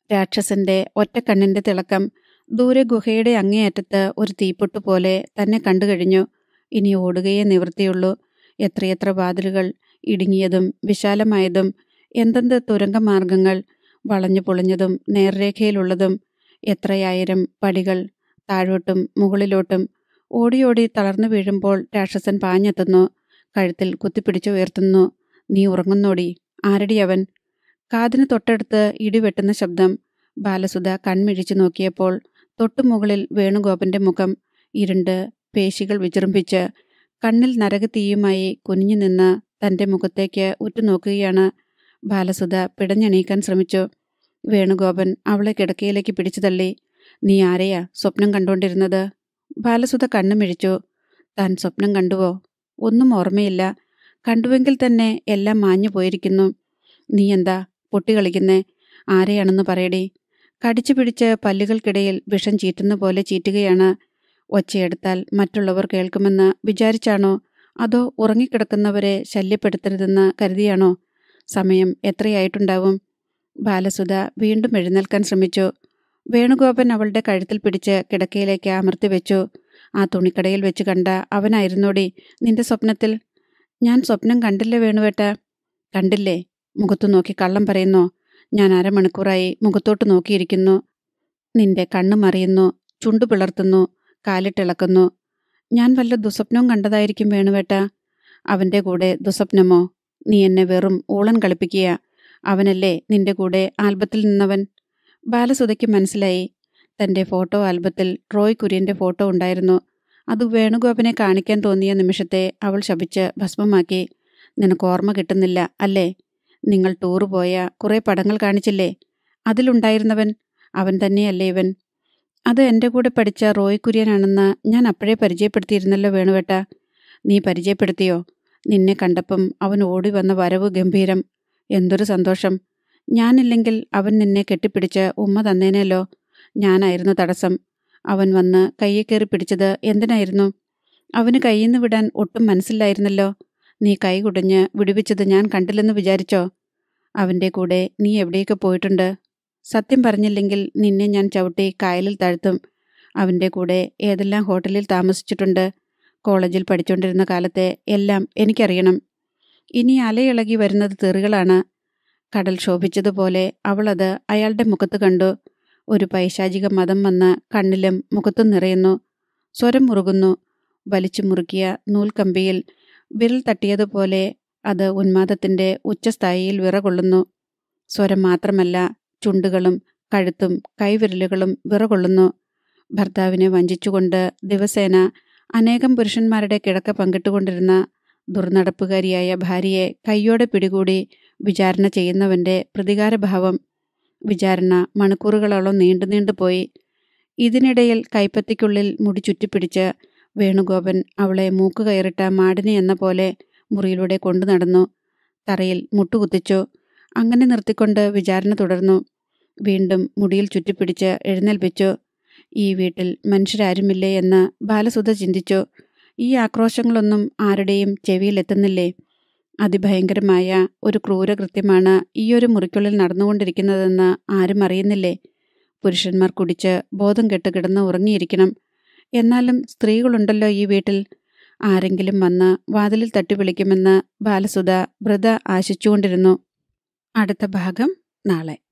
[SPEAKER 1] രാക്ഷസന്റെ ഒറ്റക്കണ്ണിന്റെ തിളക്കം ദൂരെ ഗുഹയുടെ അങ്ങേയറ്റത്ത് ഒരു തീപ്പൊട്ട് പോലെ തന്നെ കണ്ടു കഴിഞ്ഞു ഇനി ഓടുകയേ നിവൃത്തിയുള്ളൂ എത്രയെത്ര വാതിലുകൾ ഇടുങ്ങിയതും വിശാലമായതും എന്തെന്ത് തുരങ്കമാർഗങ്ങൾ വളഞ്ഞു പൊളിഞ്ഞതും നേർരേഖയിലുള്ളതും എത്രയായിരം പടികൾ താഴോട്ടും മുകളിലോട്ടും ഓടിയോടി തളർന്നു വീഴുമ്പോൾ രാക്ഷസൻ പാഞ്ഞെത്തുന്നു കഴുത്തിൽ കുത്തിപ്പിടിച്ചു ഉയർത്തുന്നു നീ ഉറങ്ങുന്നോടി ആരടി അവൻ കാതിന് തൊട്ടടുത്ത് ഇടിവെട്ടുന്ന ശബ്ദം ബാലസുധ കൺമിഴിച്ചു നോക്കിയപ്പോൾ തൊട്ടുമുകളിൽ വേണുഗോപന്റെ മുഖം ഇരുണ്ട് പേശികൾ വിജൃംഭിച്ച് കണ്ണിൽ നരകത്തീയുമായി കുനിഞ്ഞു നിന്ന് തന്റെ മുഖത്തേക്ക് ഉറ്റുനോക്കുകയാണ് ബാലസുധ പിടഞ്ഞെണീക്കാൻ ശ്രമിച്ചു വേണുഗോപൻ അവളെ കിടക്കയിലേക്ക് പിടിച്ചു തള്ളി നീ ആരെയാ സ്വപ്നം കണ്ടുകൊണ്ടിരുന്നത് ബാലസുധ കണ്ണുമിഴിച്ചു താൻ സ്വപ്നം കണ്ടുവോ ഒന്നും ഓർമ്മയില്ല കണ്ടുവെങ്കിൽ തന്നെ എല്ലാം മാഞ്ഞു പോയിരിക്കുന്നു നീ എന്താ പൊട്ടിക്കളിക്കുന്നേ ആരെയാണെന്ന് പറയടി കടിച്ചു പിടിച്ച് പല്ലുകൾക്കിടയിൽ വിഷം ചീറ്റുന്ന പോലെ ചീറ്റുകയാണ് ഒച്ചയെടുത്താൽ മറ്റുള്ളവർ കേൾക്കുമെന്ന് വിചാരിച്ചാണോ അതോ ഉറങ്ങിക്കിടക്കുന്നവരെ ശല്യപ്പെടുത്തരുതെന്ന് കരുതിയാണോ സമയം എത്രയായിട്ടുണ്ടാവും ബാലസുധ വീണ്ടും എഴുന്നേൽക്കാൻ ശ്രമിച്ചു വേണുഗോപൻ അവളുടെ കഴുത്തിൽ പിടിച്ച് കിടക്കയിലേക്ക് അമർത്തി വെച്ചു ആ തുണിക്കടയിൽ വെച്ച് കണ്ട അവനായിരുന്നോടി നിന്റെ സ്വപ്നത്തിൽ ഞാൻ സ്വപ്നം കണ്ടില്ലേ വേണുവേട്ട കണ്ടില്ലേ മുഖത്തു നോക്കി കള്ളം പറയുന്നോ ഞാൻ അരമണിക്കൂറായി മുഖത്തോട്ട് നോക്കിയിരിക്കുന്നു നിന്റെ കണ്ണു മറിയുന്നു ചുണ്ടു പിളർത്തുന്നു കാലിട്ടിളക്കുന്നു ഞാൻ വല്ല ദുസ്വപ്നവും കണ്ടതായിരിക്കും വേണുവേട്ട അവന്റെ കൂടെ ദുസ്വപ്നമോ നീ എന്നെ വെറും ഊളൻ കളിപ്പിക്കുക അവനല്ലേ നിന്റെ കൂടെ ആൽബത്തിൽ നിന്നവൻ ബാലസുധയ്ക്ക് മനസ്സിലായി തന്റെ ഫോട്ടോ ആൽബത്തിൽ റോയ് കുര്യന്റെ ഫോട്ടോ ഉണ്ടായിരുന്നു അത് വേണുഗോപനെ കാണിക്കാൻ തോന്നിയ നിമിഷത്തെ അവൾ ശപിച്ച് ഭസ്മമാക്കി നിനക്ക് ഓർമ്മ കിട്ടുന്നില്ല അല്ലേ നിങ്ങൾ ടൂറ് പോയ കുറെ പടങ്ങൾ കാണിച്ചില്ലേ അതിലുണ്ടായിരുന്നവൻ അവൻ തന്നെയല്ലേ ഇവൻ അത് എൻ്റെ കൂടെ പഠിച്ച റോയ് കുര്യനാണെന്ന് ഞാൻ അപ്പോഴേ പരിചയപ്പെടുത്തിയിരുന്നല്ലോ വേണുവേട്ട നീ പരിചയപ്പെടുത്തിയോ നിന്നെ കണ്ടപ്പം അവൻ ഓടി വന്ന വരവ് ഗംഭീരം എന്തൊരു സന്തോഷം ഞാനില്ലെങ്കിൽ അവൻ നിന്നെ കെട്ടിപ്പിടിച്ച് ഉമ്മ തന്നേനല്ലോ ഞാനായിരുന്നു തടസ്സം അവൻ വന്ന് കയ്യെ കയറി പിടിച്ചത് എന്തിനായിരുന്നു അവന് കയ്യിൽ നിന്ന് വിടാൻ ഒട്ടും മനസ്സില്ലായിരുന്നല്ലോ നീ കൈ കുടഞ്ഞ് വിടുവിച്ചത് ഞാൻ കണ്ടില്ലെന്ന് വിചാരിച്ചോ അവൻ്റെ കൂടെ നീ എവിടെയൊക്കെ പോയിട്ടുണ്ട് സത്യം പറഞ്ഞില്ലെങ്കിൽ നിന്നെ ഞാൻ ചവിട്ടി കായലിൽ താഴ്ത്തും അവൻ്റെ കൂടെ ഏതെല്ലാം ഹോട്ടലിൽ താമസിച്ചിട്ടുണ്ട് കോളേജിൽ പഠിച്ചുകൊണ്ടിരുന്ന കാലത്തെ എല്ലാം എനിക്കറിയണം ഇനി അലയിളകി വരുന്നത് തെറികളാണ് കടൽ ശോഭിച്ചതുപോലെ അവളത് അയാളുടെ മുഖത്ത് കണ്ടു ഒരു പൈശാചിക മതം വന്ന് കണ്ണിലും മുഖത്തും നിറയുന്നു സ്വരം മുറുകുന്നു വലിച്ചു മുറുക്കിയ നൂൽക്കമ്പിയിൽ വിരൽ തട്ടിയതുപോലെ അത് ഉന്മാദത്തിന്റെ ഉച്ചസ്ഥായിയിൽ വിറകൊള്ളുന്നു സ്വരം മാത്രമല്ല ചുണ്ടുകളും കഴുത്തും കൈവിരലുകളും വിറകൊള്ളുന്നു ഭർത്താവിനെ വഞ്ചിച്ചുകൊണ്ട് ദിവസേന അനേകം പുരുഷന്മാരുടെ കിടക്ക പങ്കിട്ടുകൊണ്ടിരുന്ന ദുർനടപ്പുകാരിയായ ഭാര്യയെ കൈയോടെ പിടികൂടി വിചാരണ ചെയ്യുന്നവന്റെ പ്രതികാരഭാവം വിചാരണ മണിക്കൂറുകളോളം നീണ്ടു നീണ്ടു പോയി ഇതിനിടയിൽ കൈപ്പത്തിക്കുള്ളിൽ മുടി ചുറ്റിപ്പിടിച്ച് വേണുഗോപൻ അവളെ മൂക്ക് കയറിട്ട മാടിനെ എന്ന പോലെ മുറിയിലൂടെ കൊണ്ടു നടന്നു തറയിൽ മുട്ടുകുത്തിച്ചു അങ്ങനെ നിർത്തിക്കൊണ്ട് വിചാരണ തുടർന്നു വീണ്ടും മുടിയിൽ ചുറ്റിപ്പിടിച്ച് എഴുന്നേൽപ്പിച്ചു ഈ വീട്ടിൽ മനുഷ്യരാരുമില്ലേ എന്ന് ബാലസുധ ചിന്തിച്ചു ഈ ആക്രോശങ്ങളൊന്നും ആരുടെയും ചെവിയിലെത്തുന്നില്ലേ അതിഭയങ്കരമായ ഒരു ക്രൂരകൃത്യമാണ് ഈയൊരു മുറിക്കുള്ളിൽ നടന്നുകൊണ്ടിരിക്കുന്നതെന്ന് ആരും അറിയുന്നില്ലേ പുരുഷന്മാർ കുടിച്ച് ബോധം കെട്ട് കിടന്ന് ഉറങ്ങിയിരിക്കണം എന്നാലും സ്ത്രീകളുണ്ടല്ലോ ഈ വീട്ടിൽ ആരെങ്കിലും വന്ന് വാതിലിൽ തട്ടി വിളിക്കുമെന്ന് ബാലസുധ വ്രത ആശിച്ചുകൊണ്ടിരുന്നു അടുത്ത ഭാഗം നാളെ